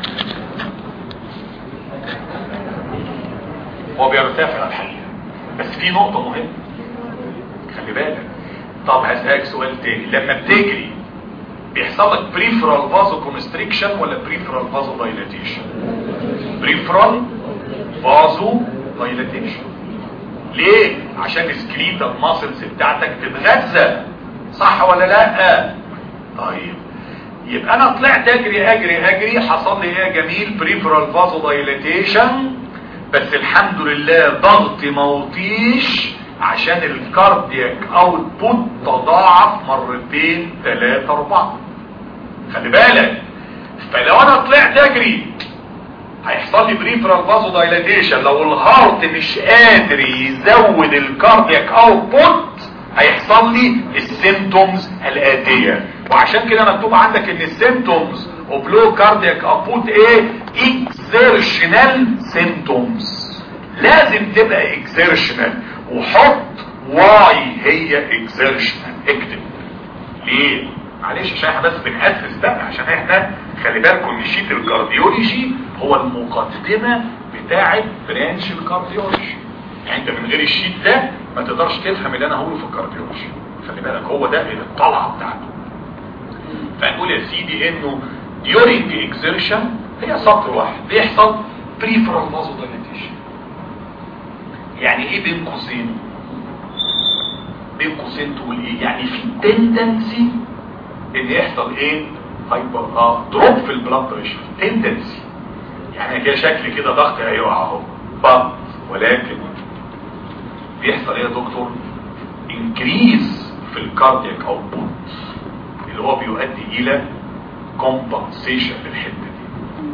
هو بيرتفع الحقيقه بس في نقطه مهمه خلي بالك طب هسألك سؤال تاني لما بتجري بيحصل لك بريفرال فازو كونستريكشن ولا بريفرال فازو دايلاتيشن بريفرال فازو دايلاتيشن ليه عشان السكليتال ماسلز بتاعتك تتغذى صح ولا لا طيب يبقى انا طلعت اجري اجري اجري حصل لي ايه يا جميل بريفرال فازو دايليتيشن بس الحمد لله ضغطي موطيش عشان الكاردياك اوتبوت تضاعف مرتين ثلاثة اربعة خلي بالك فلو انا طلعت اجري هيحصل لي بريفرال فازو دايليتيشن لو الهارت مش قادر يزود الكاردياك اوتبوت هيحصل لي السيمتومز الاتيه وعشان كده مكتوب عندك ان السيمتومز اوف لو كاردياك اوتبوت ايه اكسيرشنال سيمتومز لازم تبقى اكسيرشنال وحط واي هي اكسيرشنال اكتب ليه معلش عشان احنا بس بنأسس بقى عشان احنا خلي بالكم ان شيت الكارديولوجي هو المقدمة بتاعة برانش الكارديولوجي يعني انت من غير الشيت ده ما تقدرش تفهم اللي انا هقوله في الكارديولوجي خلي بالك هو ده الطلعة بتاعته فنقول يا سيدي انه during exertion هي سطر واحد بيحصل peripheral vasodilatation يعني ايه بين قوسين بين قوسين تقول ايه يعني في تندنسي ان يحصل ايه هايبر اه دروب في البلاد بريشر تندنسي يعني كده شكل كده ضغط هيقع اهو بط ولكن بيحصل ايه يا دكتور انكريز في الكاردياك اوتبوت اللي هو بيؤدي الى كومبنسيشن للحته دي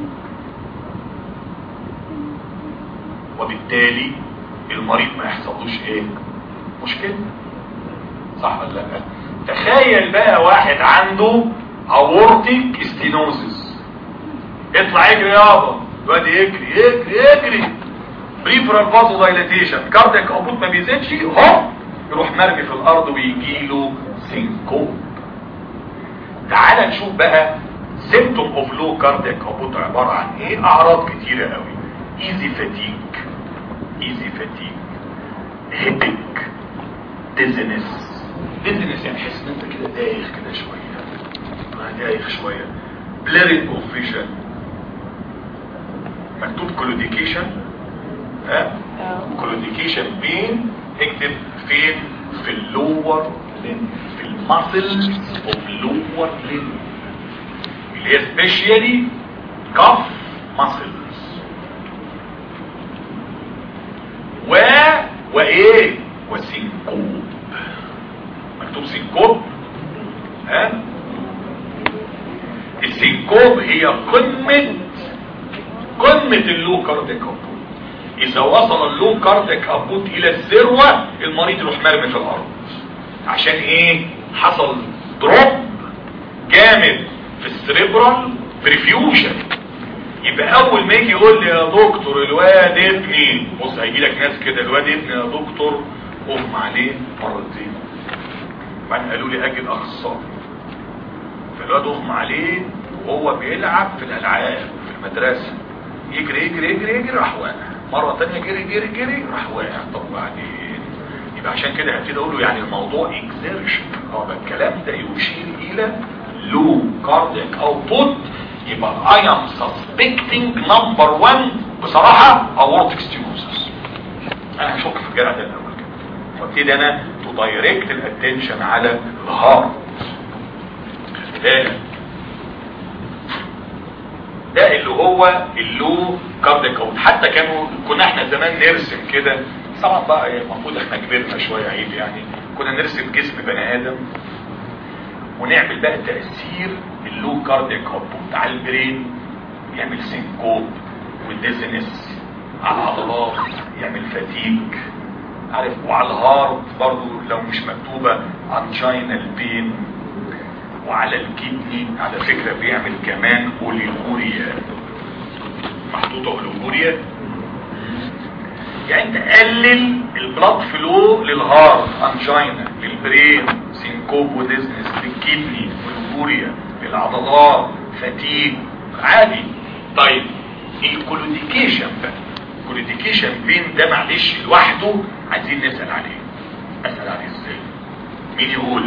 وبالتالي المريض ما يحصلوش ايه مشكله صح ولا لا تخيل بقى واحد عنده اورتيك ستينوزس اطلع اجري يابا الواد يجري يجري يجري بريفرال فازو دايليتيشن كاردياك اوبوت ما بيزيدش هوب يروح مرمي في الارض ويجي له سينكوب تعال نشوف بقى سيمتوم اوف لو كاردياك اوبوت عباره عن ايه اعراض كتيره قوي ايزي فاتيك ايزي فاتيك هيدك ديزنس ديزنس يعني تحس ان انت كده دايخ كده شويه دايخ شويه بليرنج اوف فيجن مكتوب كلوديكيشن ها كلوديكيشن بين اكتب فين في اللور لين في الماسلز اوف لور لين اللي هي سبيشالي كف ماسلز و وايه وسينكوب مكتوب سينكوب ها السينكوب هي قمة قمة اللو كارديك ابوت اذا وصل اللو كارديك ابوت الى الذروة المريض يروح مرمي في الارض عشان ايه حصل دروب جامد في السريبرال بريفيوجن يبقى اول ما يجي يقول لي يا دكتور الواد ابني بص هيجي لك ناس كده الواد ابني يا دكتور اغمى عليه مرتين بعدين قالوا لي اجي الاخصائي فالواد اغمى عليه وهو بيلعب في الالعاب في المدرسه يجري يجري يجري يجري راح واقع مره ثانيه جري جري جري راح واقع طب بعدين يبقى عشان كده هبتدي اقول له يعني الموضوع اكزيرشن هو الكلام ده يشير الى لو كاردياك اوتبوت يبقى I am suspecting number one بصراحة aortic stenosis انا هشك في الجرح ده الاول كده وابتدي انا تو دايركت الاتنشن على الهارت ده ده اللي هو اللو كاردياك اوت حتى كانوا كنا احنا زمان نرسم كده طبعا بقى المفروض احنا كبرنا شويه عيب يعني كنا نرسم جسم بني ادم ونعمل بقى تأثير اللو كاردياك اوتبوت على البرين يعمل سينكوب والديزنس على العضلات يعمل فاتيج عارف وعلى الهارت برضو لو مش مكتوبة انجينال بين وعلى الكدني على فكرة بيعمل كمان اوليغوريا محطوطة اوليغوريا يعني انت قلل البلاد فلو للهارت انجينا للبرين سينكوب وديزنس للكدني والجوريا للعضلات فتيج عادي طيب الكولوديكيشن بقى الكولوديكيشن بين ده معلش لوحده عايزين نسأل عليه اسأل عليه ازاي مين يقول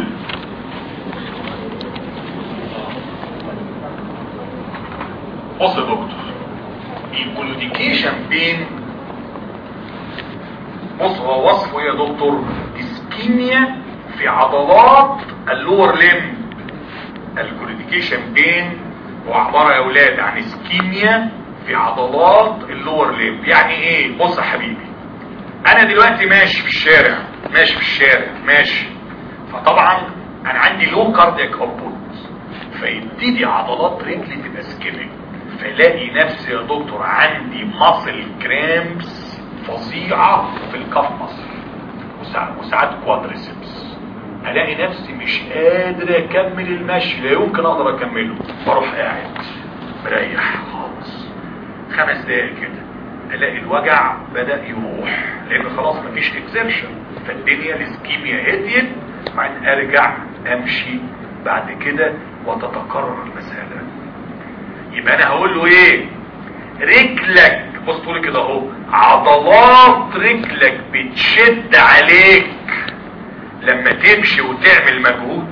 بص يا دكتور الكولوديكيشن بين بص هو وصفه ايه يا دكتور اسكيميا في عضلات اللور ليم الكوليديكيشن بين هو عبارة يا اولاد عن اسكيميا في عضلات اللور ليم يعني ايه بص يا حبيبي انا دلوقتي ماشي في الشارع ماشي في الشارع ماشي فطبعا انا عندي لو كاردياك اوتبوت فيبتدي عضلات رجلي تبقى سكيميك فلاقي نفسي يا دكتور عندي ماسل كرامبس فظيعة في الكف مصر وساعات, وساعات كوادريسبس الاقي نفسي مش قادر اكمل المشي لا يمكن اقدر اكمله بروح قاعد مريح خالص خمس دقايق كده الاقي الوجع بدأ يروح لان خلاص مفيش اكزertion فالدنيا الاسكيميا هديت بعدين ارجع امشي بعد كده وتتكرر المسألة يبقى انا هقول له ايه رجلك بص تقول كده اهو عضلات رجلك بتشد عليك لما تمشي وتعمل مجهود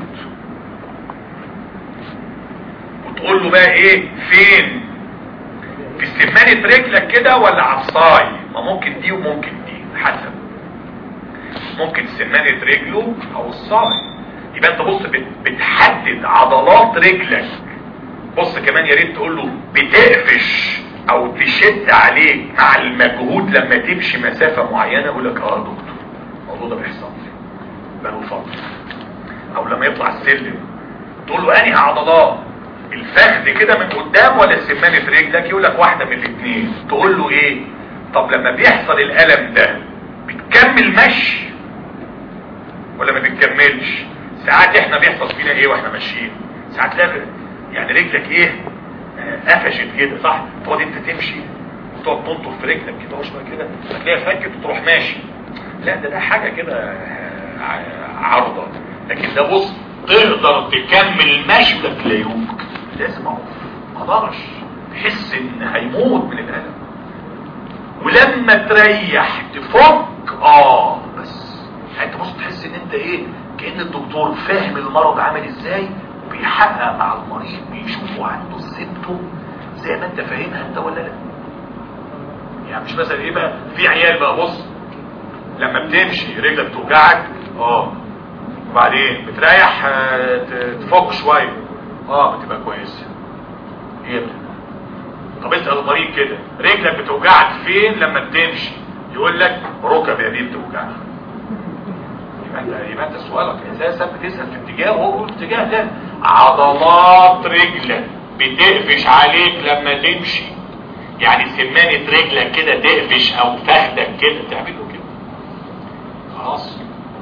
وتقول له بقى ايه فين في سمانة رجلك كده ولا عصاي ما ممكن دي وممكن دي حسب ممكن سمانة رجله او الصاي يبقى انت بص بتحدد عضلات رجلك بص كمان يا ريت تقول له بتقفش او تشد عليك مع المجهود لما تمشي مسافة معينة يقول لك اه دكتور الموضوع ده بيحصل لي بقاله فترة او لما يطلع السلم تقول له انهي عضلات الفخذ كده من قدام ولا سمانة رجلك يقول لك واحدة من الاثنين تقول له ايه طب لما بيحصل الالم ده بتكمل مشي ولا ما بتكملش ساعات احنا بيحصل فينا ايه واحنا ماشيين ساعات لا يعني رجلك ايه قفشت كده صح تقعد انت تمشي وتقعد تنطر في رجلك كده وشويه كده هتلاقيها فكت وتروح ماشي لا ده ده حاجه كده عارضه لكن ده بص تقدر تكمل مشي لك لا يمكن لازم اقف ما اقدرش تحس ان هيموت من الالم ولما تريح تفك اه بس يعني انت بص تحس ان انت ايه كأن الدكتور فاهم المرض عامل ازاي وبيحقق مع المريض بيشوفوا عنده السيمتوم زي ما انت فاهمها انت ولا لا يعني مش مثلا ايه بقى في عيال بقى بص لما بتمشي رجلك توجعك اه وبعدين بتريح تفك شويه اه بتبقى كويسه هي طب اسال المريض كده رجلك بتوجعك فين لما بتمشي يقول لك ركب دي بتوجعني يبقى انت يبقى انت سؤالك اساسا بتسال في اتجاه وهو بيقول في اتجاه ده عضلات رجلك بتقفش عليك لما تمشي يعني سمانة رجلك كده تقفش او فخدك كده تعمل له كده خلاص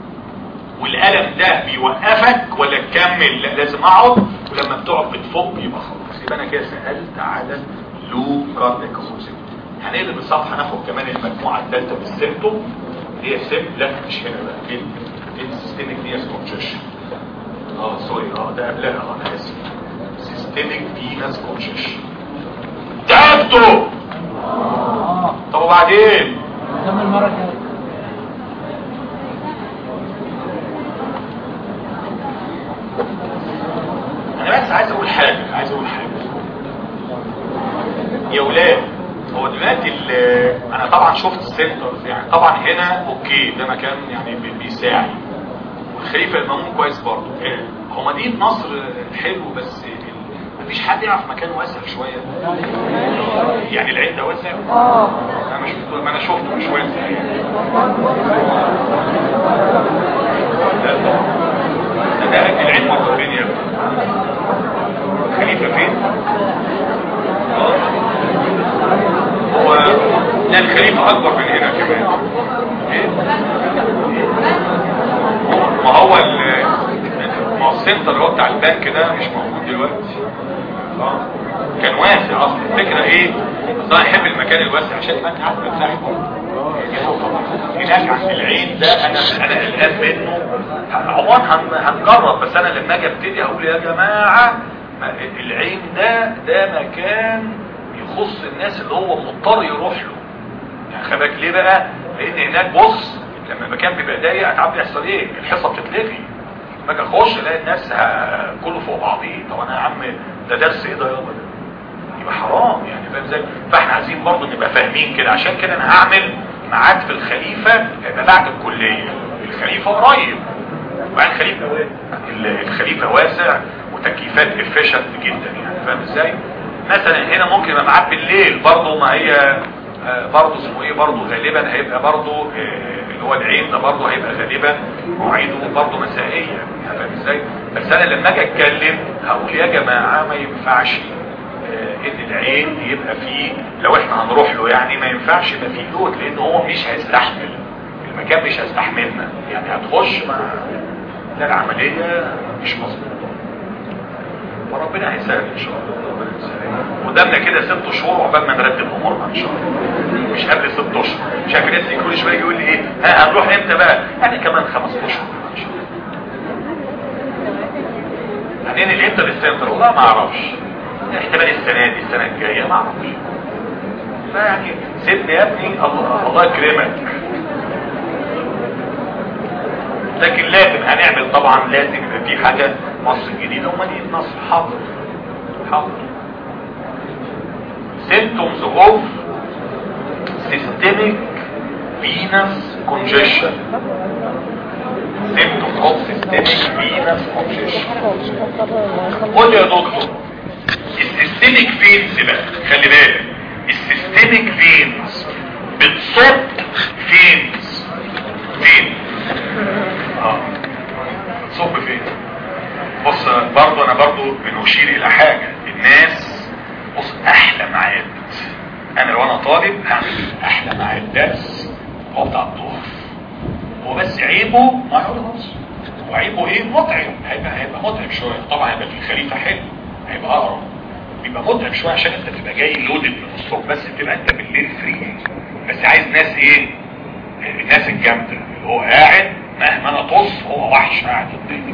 والألم ده بيوقفك ولا تكمل لا لازم اقعد ولما بتقعد بتفك يبقى خلاص يبقى انا كده سألت على لو كارديك اوبسيت هنقلب الصفحه ناخد كمان المجموعه الثالثه بالسيمتوم هي سيم لا مش هنا بقى دي السيستميك فينس كونجيشن اه سوري اه ده قبلها اه انا اسف سيستميك فينس كونجيشن تعبتوا طب وبعدين كم المرة الجاية انا بس عايز اقول حاجه عايز اقول حاجه يا ولاد هو دلوقتي ال- انا طبعا شفت السنترز يعني طبعا هنا اوكي ده مكان يعني بي- بيساعد والخليفه المامون كويس برضه إيه، هو مدينه نصر حلو بس ال- مفيش حد يعرف مكان واسع شويه يعني العين ده واسع اه انا مش ما انا شفته مش واسع يعني لا طبعا ده ده العين مرة فين يا ابني خليفة فين آه. هو لا الخليفة اكبر من هنا كمان ايه ما هو ال ما هو السنتر اللي هو بتاع البنك ده مش موجود دلوقتي اه كان واسع اصلا الفكرة ايه بس انا احب المكان الواسع عشان تبقى انت عارف مرتاح هناك عند العين ده انا انا قلقان منه عموما هن- هنجرب بس انا لما اجي ابتدي اقول يا جماعه ما- العين ده ده مكان يخص الناس اللي هو مضطر يروح له يعني خلي بالك ليه بقى لان هناك بص لما المكان بيبقى ضيق هتعرف بيحصل ايه الحصه بتتلغي باجي اخش الاقي الناس ه- كله فوق بعضيه طب انا يا عم ده درس ايه ده يابا ده يبقى حرام يعني فاهم ازاي فاحنا عايزين برضه نبقى فاهمين كده عشان كده انا هعمل ميعاد في الخليفة هيبقى بعد الكلية الخليفة قريب وبعدين الخليفة ال- الخليفة واسع وتكييفات افيشنت جدا يعني فاهم ازاي مثلا هنا ممكن يبقى معاد بالليل برضه ما هي آه، برضه اسمه ايه برضه غالبا هيبقى برضه آه، اللي هو العين ده برضه هيبقى غالبا مواعيده برضه مسائيه يعني فاهم ازاي بس انا لما اجي اتكلم هقول يا جماعه ما ينفعش آه، ان العين يبقى فيه لو احنا هنروح له يعني ما ينفعش يبقى فيه لود لان هو مش هيستحمل المكان مش هيستحملنا يعني هتخش مع لا العمليه مش مظبوطه وربنا هيسهل ان شاء الله ربنا يسهل. قدامنا كده ست شهور عقبال ما نرتب امورنا ان شاء الله مش قبل ست اشهر مش عارف الناس كل شويه يقول لي ايه ها هنروح امتى بقى يعني كمان خمس اشهر ان شاء الله هننقل امتى للسنتر والله ما اعرفش احتمال السنه دي السنه الجايه ما اعرفش فيعني سيبني يا ابني الله الله يكرمك لكن لازم هنعمل طبعا لازم يبقى في حاجة مصر الجديدة ومدينة نصر حاضر حاضر symptoms of systemic venous congestion symptoms of systemic venous congestion قول لي يا دكتور السيستميك فينز بقى خلي بالك السيستميك فينز بتصب فينز فين اه صب فين بص برضو انا برضو بنشير الى حاجة الناس بص احلى ميعاد انا لو انا طالب هعمل احلى ميعاد درس هو بتاع الظهر هو بس عيبه ما يقولهوش وعيبه ايه متعب هيبقى هيبقى متعب شويه طبعا هيبقى في الخليفه حلو هيبقى اقرب بيبقى متعب شويه عشان انت تبقى جاي لودد من الصبح بس تبقى انت بالليل فري بس عايز ناس ايه الناس الجامده اللي هو قاعد مهما انا طص هو وحش قاعد قدامي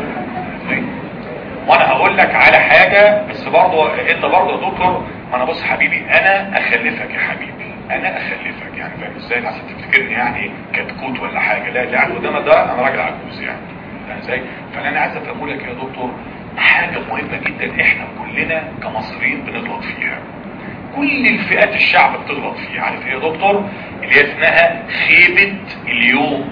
وانا هقول لك على حاجه بس برضه انت برضه يا دكتور ما انا بص حبيبي انا اخلفك يا حبيبي انا اخلفك يعني فاهم ازاي عشان تفتكرني يعني كتكوت ولا حاجه لا اللي قاعد قدامك ده انا راجل عجوز يعني فاهم ازاي فانا عايز افهمه لك يا دكتور حاجه مهمه جدا احنا كلنا كمصريين بنغلط فيها كل الفئات الشعب بتغلط فيها عارف ايه يا دكتور اللي هي اسمها خيبه اليوم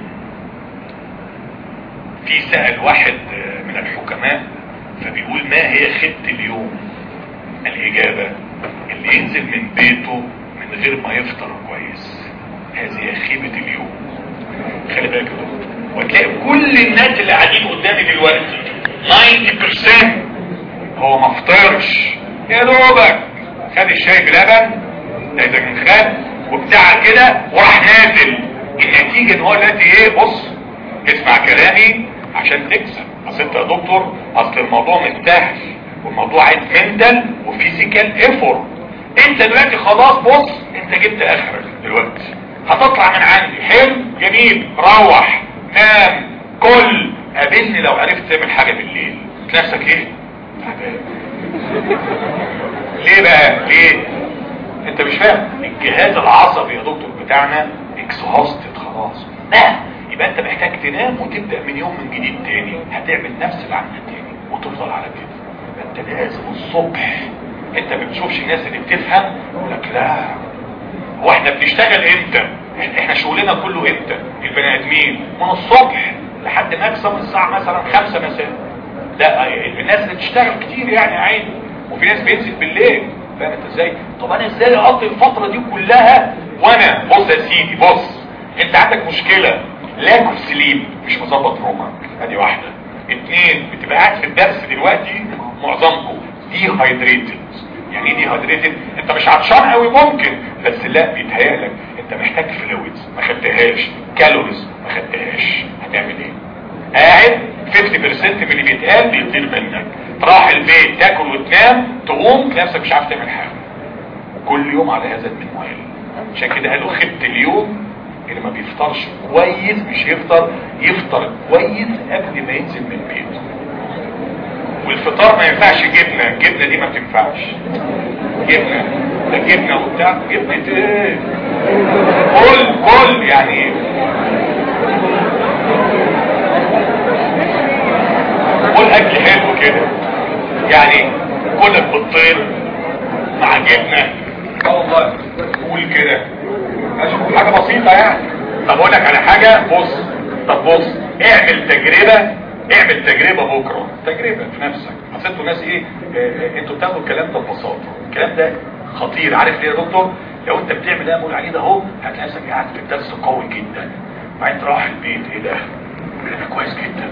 في سأل واحد من الحكماء فبيقول ما هي خيبه اليوم الإجابة اللي ينزل من بيته من غير ما يفطر كويس هذه خيبة اليوم خلي بالك يا دكتور وتلاقي كل الناس اللي قاعدين قدامي دلوقتي 90% هو ما فطرش يا دوبك خد الشاي بلبن ده اذا كان خد وبتاع كده وراح نازل النتيجة ان هو دلوقتي ايه بص اسمع كلامي عشان تكسب اصل انت يا دكتور اصل الموضوع مش سهل والموضوع عايز منتال وفيزيكال ايفورت انت دلوقتي خلاص بص انت جبت اخرك دلوقتي هتطلع من عندي حلو جميل روح نام كل قابلني لو عرفت تعمل حاجة بالليل نفسك ايه تعبان ليه بقى ليه انت مش فاهم الجهاز العصبي يا دكتور بتاعنا اكسهاستد خلاص لا يبقى انت محتاج تنام وتبدأ من يوم من جديد تاني هتعمل نفس العمل تاني وتفضل على كده انت لازم الصبح انت ما بتشوفش الناس اللي بتفهم يقول لك لا هو احنا بنشتغل امتى احنا شغلنا كله امتى البني ادمين من الصبح لحد ماكسيمم الساعه مثلا 5 مساء لا الناس اللي بتشتغل كتير يعني عادي وفي ناس بينزل بالليل فاهم انت ازاي طب انا ازاي اقضي الفتره دي كلها وانا بص يا سيدي بص انت عندك مشكله لاك اوف سليب مش مظبط نومك ادي واحده اتنين بتبقى قاعد في الدرس دلوقتي معظمكم دي هايدريتد يعني ايه دي هايدريتد انت مش عطشان قوي ممكن بس لا بيتهيألك انت محتاج فلويدز ما خدتهاش كالوريز ما خدتهاش هتعمل ايه قاعد 50% من اللي بيتقال بيطير منك تروح البيت تاكل وتنام تقوم تلاقي نفسك مش عارف تعمل حاجه كل يوم على هذا المنوال عشان كده قالوا خدت اليوم اللي ما بيفطرش كويس مش يفطر يفطر كويس قبل ما ينزل من البيت والفطار ما ينفعش جبنة الجبنة دي ما بتنفعش جبنة ده جبنة وبتاع جبنة ايه كل كل يعني كل اكل حلو كده يعني كلك بالطين مع جبنة اه والله قول كده ماشي حاجه بسيطه يعني طب اقول لك على حاجه بص طب بص اعمل تجربه اعمل تجربه بكره تجربه في نفسك اصل انتوا ناس ايه آه، آه، انتوا بتاخدوا الكلام ده ببساطه الكلام ده خطير عارف ليه يا دكتور لو انت بتعمل اللي انا بقول عليه ده اهو هتلاقي نفسك قاعد في الدرس قوي جدا وبعدين تروح البيت ايه ده انا كويس جدا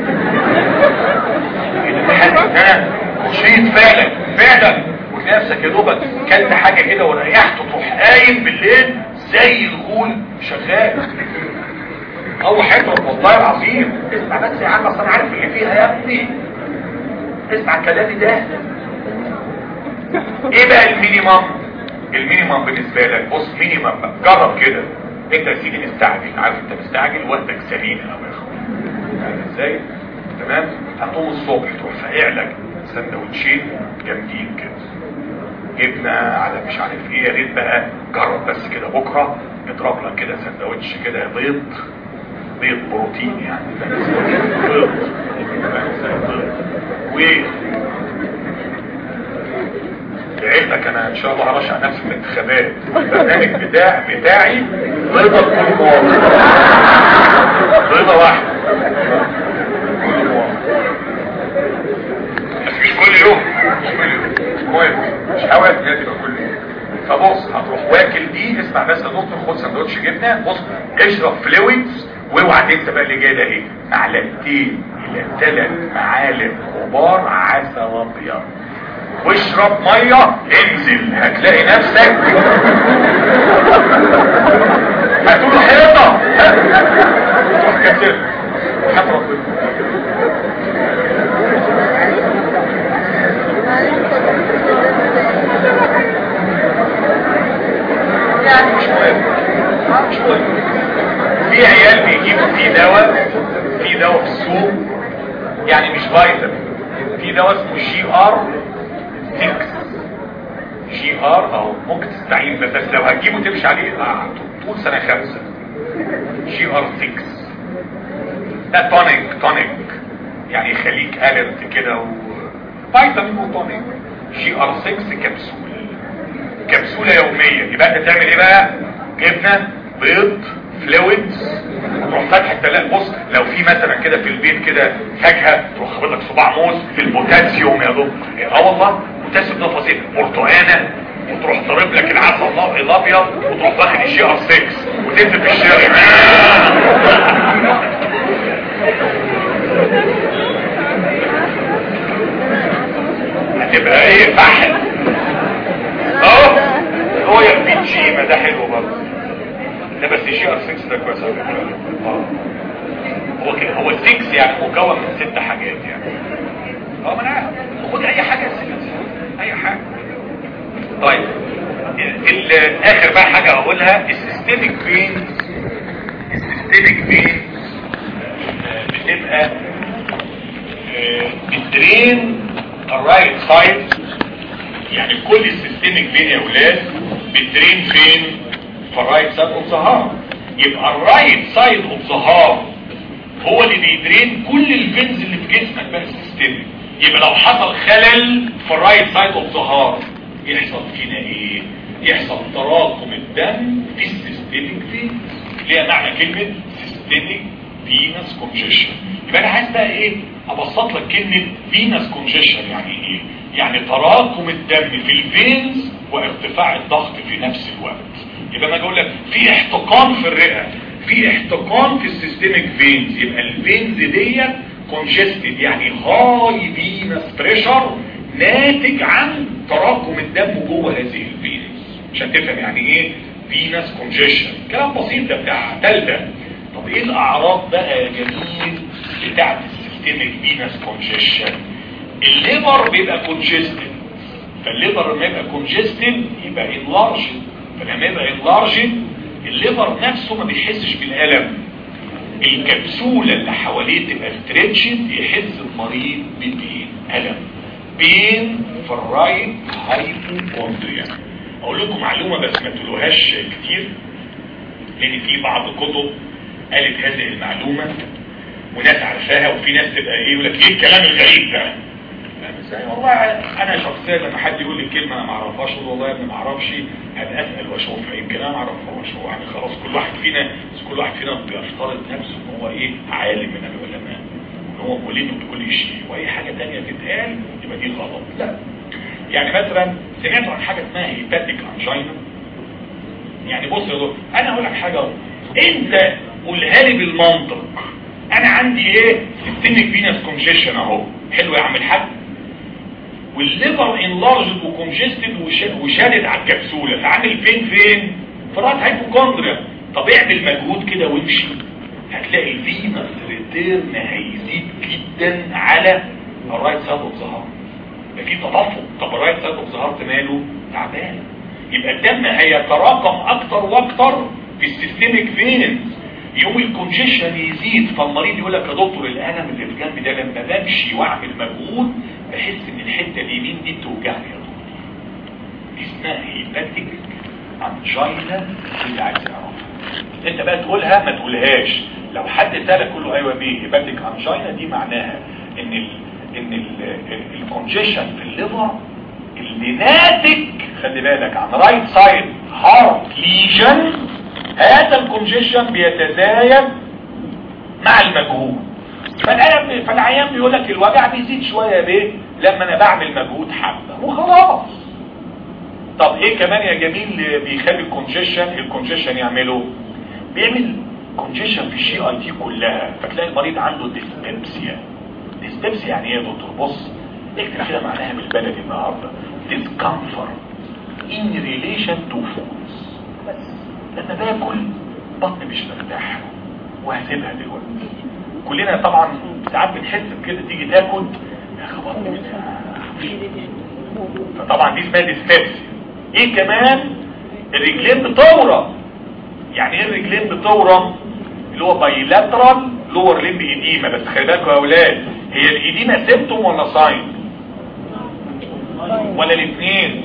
كده حاسس ان انا نشيط فعلا فعلا وتلاقي نفسك يا دوبك كلت حاجه كده وريحت تروح قايم بالليل زي الغول شغال هو حضرك والله العظيم اسمع بس يا عم اصل انا عارف اللي فيها يا ابني اسمع كلامي ده ايه بقى المينيمم المينيمم بالنسبه لك بص مينيمم بقى جرب كده انت يا سيدي مستعجل عارف انت مستعجل وقتك سليم قوي يا اخويا عارف ازاي تمام هتقوم الصبح تروح فاقع لك سندوتشين جامدين كده جبنه على مش عارف ايه يا ريت بقى جرب بس كده بكره اضرب لك كده سندوتش كده بيض بيض بروتين يعني بيض فاهم ازاي؟ بيض وايه لعلمك انا ان شاء الله هرشح نفسي في الانتخابات البرنامج بتاع بتاعي بيضة كل مواطن بيضة واحدة كل مواطن بس مش كل يوم مش كل يوم المهم مش حاول هي تبقى كل يوم فبص هتروح واكل دي اسمع بس يا دكتور خد سندوتش جبنه بص اشرب فلويدز واوعى تنسى بقى اللي جاي ده ايه معلقتين الى ثلاث معالق كبار عسل ابيض واشرب ميه انزل هتلاقي نفسك هتقول حيطه تروح كسر حط ربنا يعني مش مهم مش مهم في عيال بيجيبوا في دواء في دواء في السوق يعني مش فيتامين في دواء اسمه جي ار 6 جي ار اهو ممكن تستعين بس لو هتجيبه تمشي عليه آه، طول سنه خمسه جي ار 6 ده تونيك تونيك يعني يخليك الرت كده و فيتامين وتونيك جي ار 6 كبسول كبسولة يومية يبقى انت تعمل ايه بقى جبنة بيض فلويدز تروح فاتح التلاقي بص لو في مثلا كده في البيت كده فاكهة تروح خبط لك صباع موز في البوتاسيوم يا دوب اه والله البوتاسيوم ده فظيع برتقانة وتروح ضارب لك العسل الأب- الابيض وتروح واخد الجي ار 6 وتنزل في الشارع هتبقى ايه فحل اهو هو يا البي جي ما ده حلو برضه ده بس الجي ار 6 ده كويس على فكره اه هو كده هو 6 يعني مكون من ست حاجات يعني اه ما انا عارف خد اي حاجه سيبها. اي حاجه طيب ال- ال- اخر بقى حاجه هقولها السيستميك بين السيستميك بين بتبقى آه، بتدرين الرايت سايد يعني كل السيستميك بين يا ولاد بتدرين فين في الرايت سايد اوف ذا هارت يبقى الرايت سايد اوف ذا هارت هو اللي بيدرين كل الفينز اللي في جسمك بقى السيستميك يبقى لو حصل خلل في الرايت سايد اوف ذا هارت يحصل فينا ايه يحصل تراكم الدم في السيستميك فينز ليها معنى كلمه سيستميك فينس كونجيشن يبقى انا عايز بقى ايه ابسط لك كلمه فينس كونجيشن يعني ايه يعني تراكم الدم في الفينز وارتفاع الضغط في نفس الوقت يبقى انا اقول لك في احتقان في الرئه في احتقان في السيستميك فينز يبقى الفينز ديت كونجستد يعني هاي فينس بريشر ناتج عن تراكم الدم جوه هذه الفينز عشان تفهم يعني ايه فينس كونجيشن كلام بسيط ده بتاع تالتة طب ايه الاعراض بقى يا جميل بتاعت السيستميك فينس كونجيشن الليبر بيبقى كونجستد فالليبر لما يبقى كونجستد يبقى انلارجد فلما يبقى انلارجد الليبر نفسه ما بيحسش بالالم الكبسولة اللي حواليه تبقى ستريتشد يحس المريض ببين ألم بين في الرايت هايبوكوندريا اقول لكم معلومة بس ما تقولوهاش كتير لان في بعض الكتب قالت هذه المعلومة وناس عارفاها وفي ناس تبقى ايه يقول لك ايه الكلام الغريب ده فاهم ازاي والله انا شخصيا لما حد يقول لي كلمه انا ما اعرفهاش اقول والله يا ابني ما اعرفش هبقى اسال واشوف يمكن انا ما اعرفهاش هو يعني خلاص كل واحد فينا كل واحد فينا بيفترض نفسه ان هو ايه عالم من العلماء ان هو ملم بكل شيء واي حاجه ثانيه تتقال يبقى دي غلط لا يعني مثلا سمعتوا عن حاجه اسمها هيباتيك انجينا يعني بص يا دكتور انا اقول لك حاجه اهو انت قولها لي بالمنطق انا عندي ايه سيستميك فينس كونجيشن اهو حلو يا عم الحاج والليفر انلارجد وكونجستد وشادد على الكبسوله فعامل فين فين في راس هايبوكوندريا طب اعمل مجهود كده وامشي هتلاقي الفينس ريتيرن هيزيد جدا على الرايت سايد اوف ظهر ده في تدفق طب الرايت سايد اوف ظهر ماله تعبان يبقى الدم هيتراكم اكتر واكتر في السيستميك فينز يوم الكونجيشن يزيد فالمريض يقول لك يا دكتور الالم اللي في جنبي ده لما بمشي واعمل مجهود بحس ان الحته اليمين دي بتوجعني يا دكتور دي اسمها هيباتيك انجينا اللي عايز يعرفها انت بقى تقولها ما تقولهاش لو حد سالك قول له ايوه بيه هيباتيك انجينا دي معناها ان ال ان الكونجيشن في الليفر اللي ناتج خلي بالك عن رايت سايد هارت ليجن هذا الكونجيشن بيتزايد مع المجهود فالعيان فالعيان بيقول لك الوجع بيزيد شويه ليه لما انا بعمل مجهود حبه وخلاص طب ايه كمان يا جميل بيخلي الكونجيشن الكونجيشن يعمله بيعمل كونجيشن في الشي اي تي كلها فتلاقي المريض عنده ديسبيبسيا ديسبيبسيا يعني ايه يا دكتور بص اكتب كده معناها بالبلدي النهارده discomfort in relation to foods بس لما باكل بطني مش مرتاح وهسيبها دلوقتي كلنا طبعا ساعات بنحس بكده تيجي تاكل يا اخي بطني مش فطبعا دي اسمها ديسبيبسيا ايه كمان الرجلين بتورم يعني ايه الرجلين بتورم اللي هو بايلاترال لور ليمب ايديما بس خلي بالكم يا اولاد هي الايديما سيمتوم ولا ساين ولا الاثنين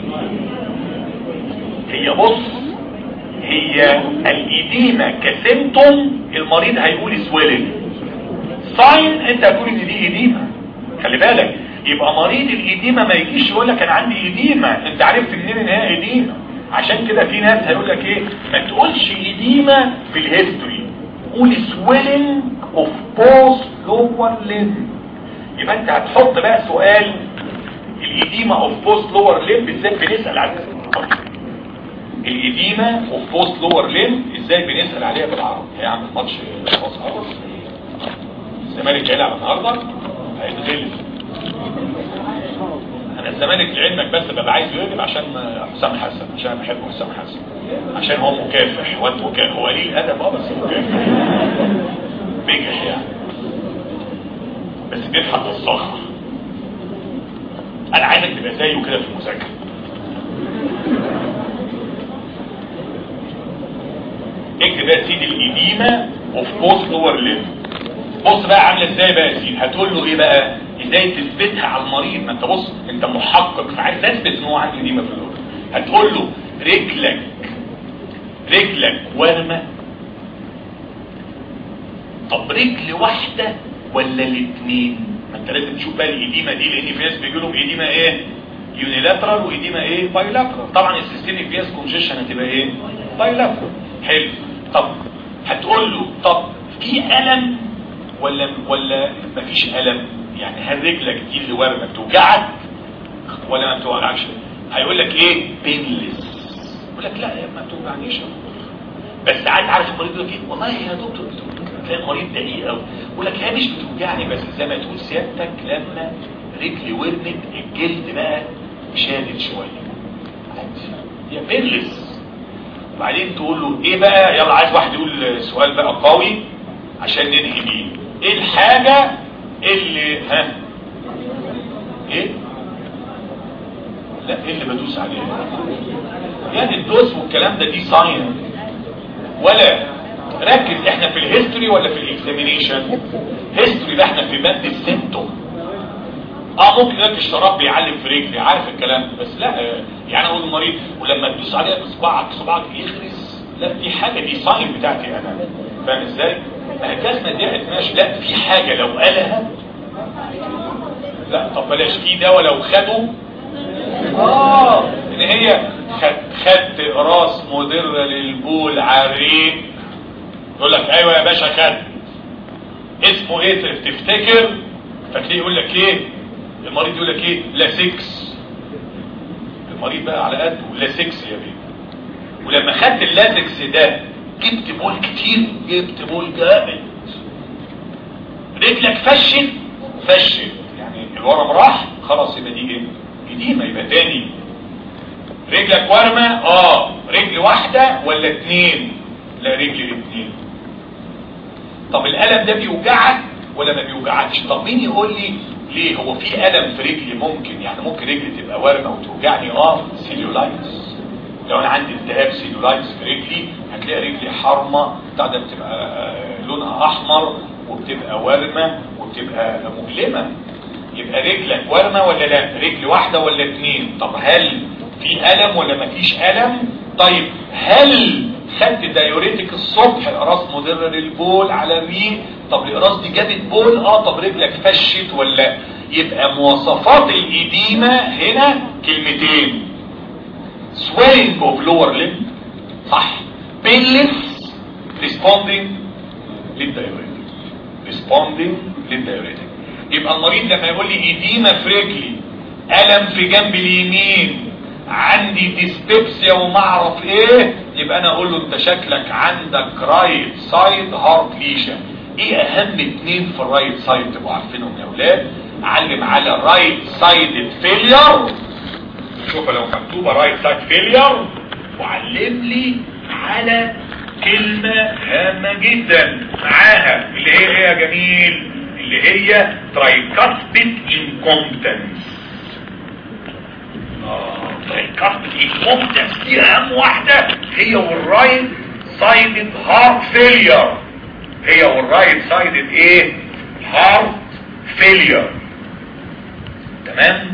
هي بص هي الايديما كسيمتوم المريض هيقول سويلنج ساين انت هتقول ان دي ايديما خلي بالك يبقى مريض الايديما ما يجيش يقول لك انا عندي ايديما انت عرفت منين ان هي ايديما عشان كده في ناس هيقول لك ايه ما تقولش ايديما في الهيستوري قول سويلنج اوف بوست لور ليمب يبقى انت هتحط بقى سؤال الايديما اوف بوست لور ليمب ازاي بنسال عليها الايديما اوف بوست لور ليمب ازاي بنسال عليها بالعربي هي عامل ماتش خلاص خلاص الزمالك جاي على النهارده هيتغلب انا الزمالك لعلمك بس ببقى عايز يغلب عشان حسام حسن عشان بحب حسام حسن عشان هو مكافح وانت مكافح هو قليل ادب اه بس مكافح بيجح يعني بس بيضحك الصخر انا عايزك تبقى زيه كده في المذاكره اكتب بقى سيدي الايديما اوف بوست لور ليمب بص بقى عامله ازاي بقى يا سيدي هتقول له ايه بقى ازاي تثبتها على المريض ما انت بص انت محقق فعايز تثبت ان هو عنده ايديما في اللور هتقول له رجلك رجلك ورمه طب رجل واحده ولا الاثنين ما انت لازم تشوف بقى الايديما دي لان في ناس بيجي لهم ايديما ايه يونيلاترال وايديما ايه بايلاترال طبعا السيستميك فياس كونجيشن هتبقى ايه بايلاترال حلو طب هتقول له طب في الم ولا ولا مفيش الم يعني هل رجلك دي اللي ورمه بتوجعك ولا ما بتوجعكش هيقول لك ايه بينلس يقول لك لا ما بتوجعنيش بس ساعات عارف المريض يقول لك ايه والله يا دكتور تلاقي المريض دقيق قوي يقول لك هي مش بتوجعني بس زي ما تقول سيادتك لما رجلي ورمت الجلد بقى شادد شويه هي بينلس وبعدين تقول له ايه بقى يلا عايز واحد يقول سؤال بقى قوي عشان ننهي بيه ايه الحاجة اللي ها ايه لا ايه اللي بدوس عليها يعني الدوس والكلام ده دي ساين ولا ركز احنا في الهيستوري ولا في الاكزامينيشن هيستوري ده احنا في بند السيمتوم اه ممكن لك الشراب بيعلم في رجلي عارف الكلام بس لا يعني اقول للمريض ولما تدوس عليها بصباعك صباعك يخرس لا دي حاجه دي ساين بتاعتي انا فاهم ازاي؟ ما هي الجزمه دي ماشي لا في حاجه لو قالها لا طب بلاش في دواء لو خده اه ان هي خد خدت راس مضرة للبول عريق يقول لك ايوه يا باشا خد اسمه ايه تفتكر فتلاقيه يقول لك ايه المريض يقول لك ايه لا 6 المريض بقى على قده لا 6 يا بيه ولما خدت اللازكس ده جبت بول كتير جبت بول جامد رجلك فشت فشت يعني الورم راح خلاص يبقى دي ايه قديمه يبقى تاني رجلك ورمه اه رجل واحده ولا اتنين لا رجل اتنين طب الالم ده بيوجعك ولا ما بيوجعكش طب مين يقول لي ليه هو في الم في رجلي ممكن يعني ممكن رجلي تبقى ورمه وتوجعني اه سيلولايتس لو انا عندي التهاب سيلولايتس في رجلي هتلاقي رجلي حرمه بتاع ده بتبقى آه، لونها احمر وبتبقى ورمه وبتبقى مؤلمه يبقى رجلك ورمه ولا لا رجل واحده ولا اتنين طب هل في الم ولا مفيش الم طيب هل خدت دايوريتك الصبح اقراص مضره للبول على الريق طب الاقراص دي جابت بول اه طب رجلك فشت ولا لا يبقى مواصفات الإديمة هنا كلمتين swelling of lower limb صح painless responding للدايوريتك responding للدايوريتك يبقى المريض لما يقول لي إديمة في رجلي ألم في جنب اليمين عندي ديسبيبسيا وما اعرف ايه يبقى انا اقول له انت شكلك عندك رايت سايد هارت ليشن ايه اهم اتنين في الرايت سايد تبقوا عارفينهم يا اولاد علم على رايت سايد فيلير شوف لو مكتوبه رايت سايد فيلير وعلم لي على كلمة هامة جدا معاها اللي هي ايه يا جميل اللي هي ترايكاسبيد انكومبتنس ترايكاسبيد انكومبتنس دي اهم واحدة هي والرايت سايدد هارت فيلير هي والرايت سايدد ايه هارت فيلير تمام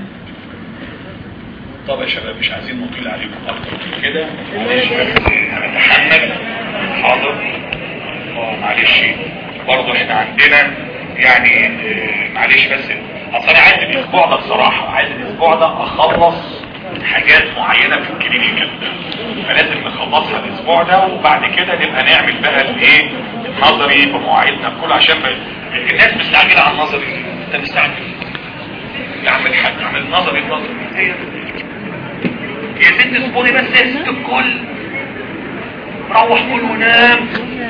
طب يا شباب مش عايزين نطيل عليكم اكتر من كده معلش بس هنتحمل حاضر اه معلش برضه احنا عندنا يعني آه، معلش بس اصل انا عايز الاسبوع ده بصراحه عايز الاسبوع ده اخلص حاجات معينه في الكلينيكال فلازم نخلصها الاسبوع ده وبعد كده نبقى نعمل بقى الايه النظري بمواعيدنا بكل عشان ب... الناس مستعجله على النظري انت مستعجل يا عم الحاج عمل النظري النظري هي يا ست اصبري بس يا ست الكل روح كل ونام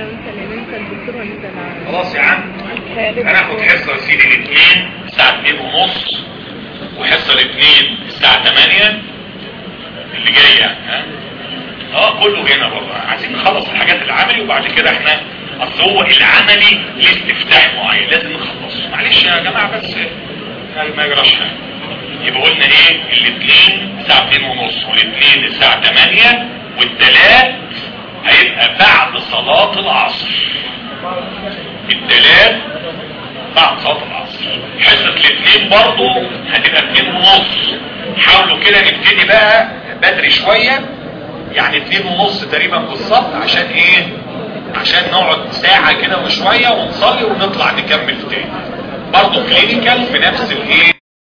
خلاص يا عم هناخد حصة يا سيدي الاثنين الساعة اتنين ونص وحصة الاثنين الساعة تمانية اللي جاي يعني ها اه كله هنا برضه عايزين نخلص الحاجات العملي وبعد كده احنا اصل هو العملي ليه استفتاح معين لازم نخلصه معلش يا جماعة بس ما يجراش حاجة يبقى قلنا ايه الاثنين الساعة اتنين ونص والاثنين الساعة تمانية والتلات هيبقى بعد صلاة العصر التلات بعد صلاة العصر حصة الاثنين برضو هتبقى اتنين ونص حاولوا كده نبتدي بقى بدري شوية يعني اتنين ونص تقريبا بالظبط عشان ايه عشان نقعد ساعة كده وشوية ونصلي ونطلع نكمل تاني برضو كلينيكال في نفس الايه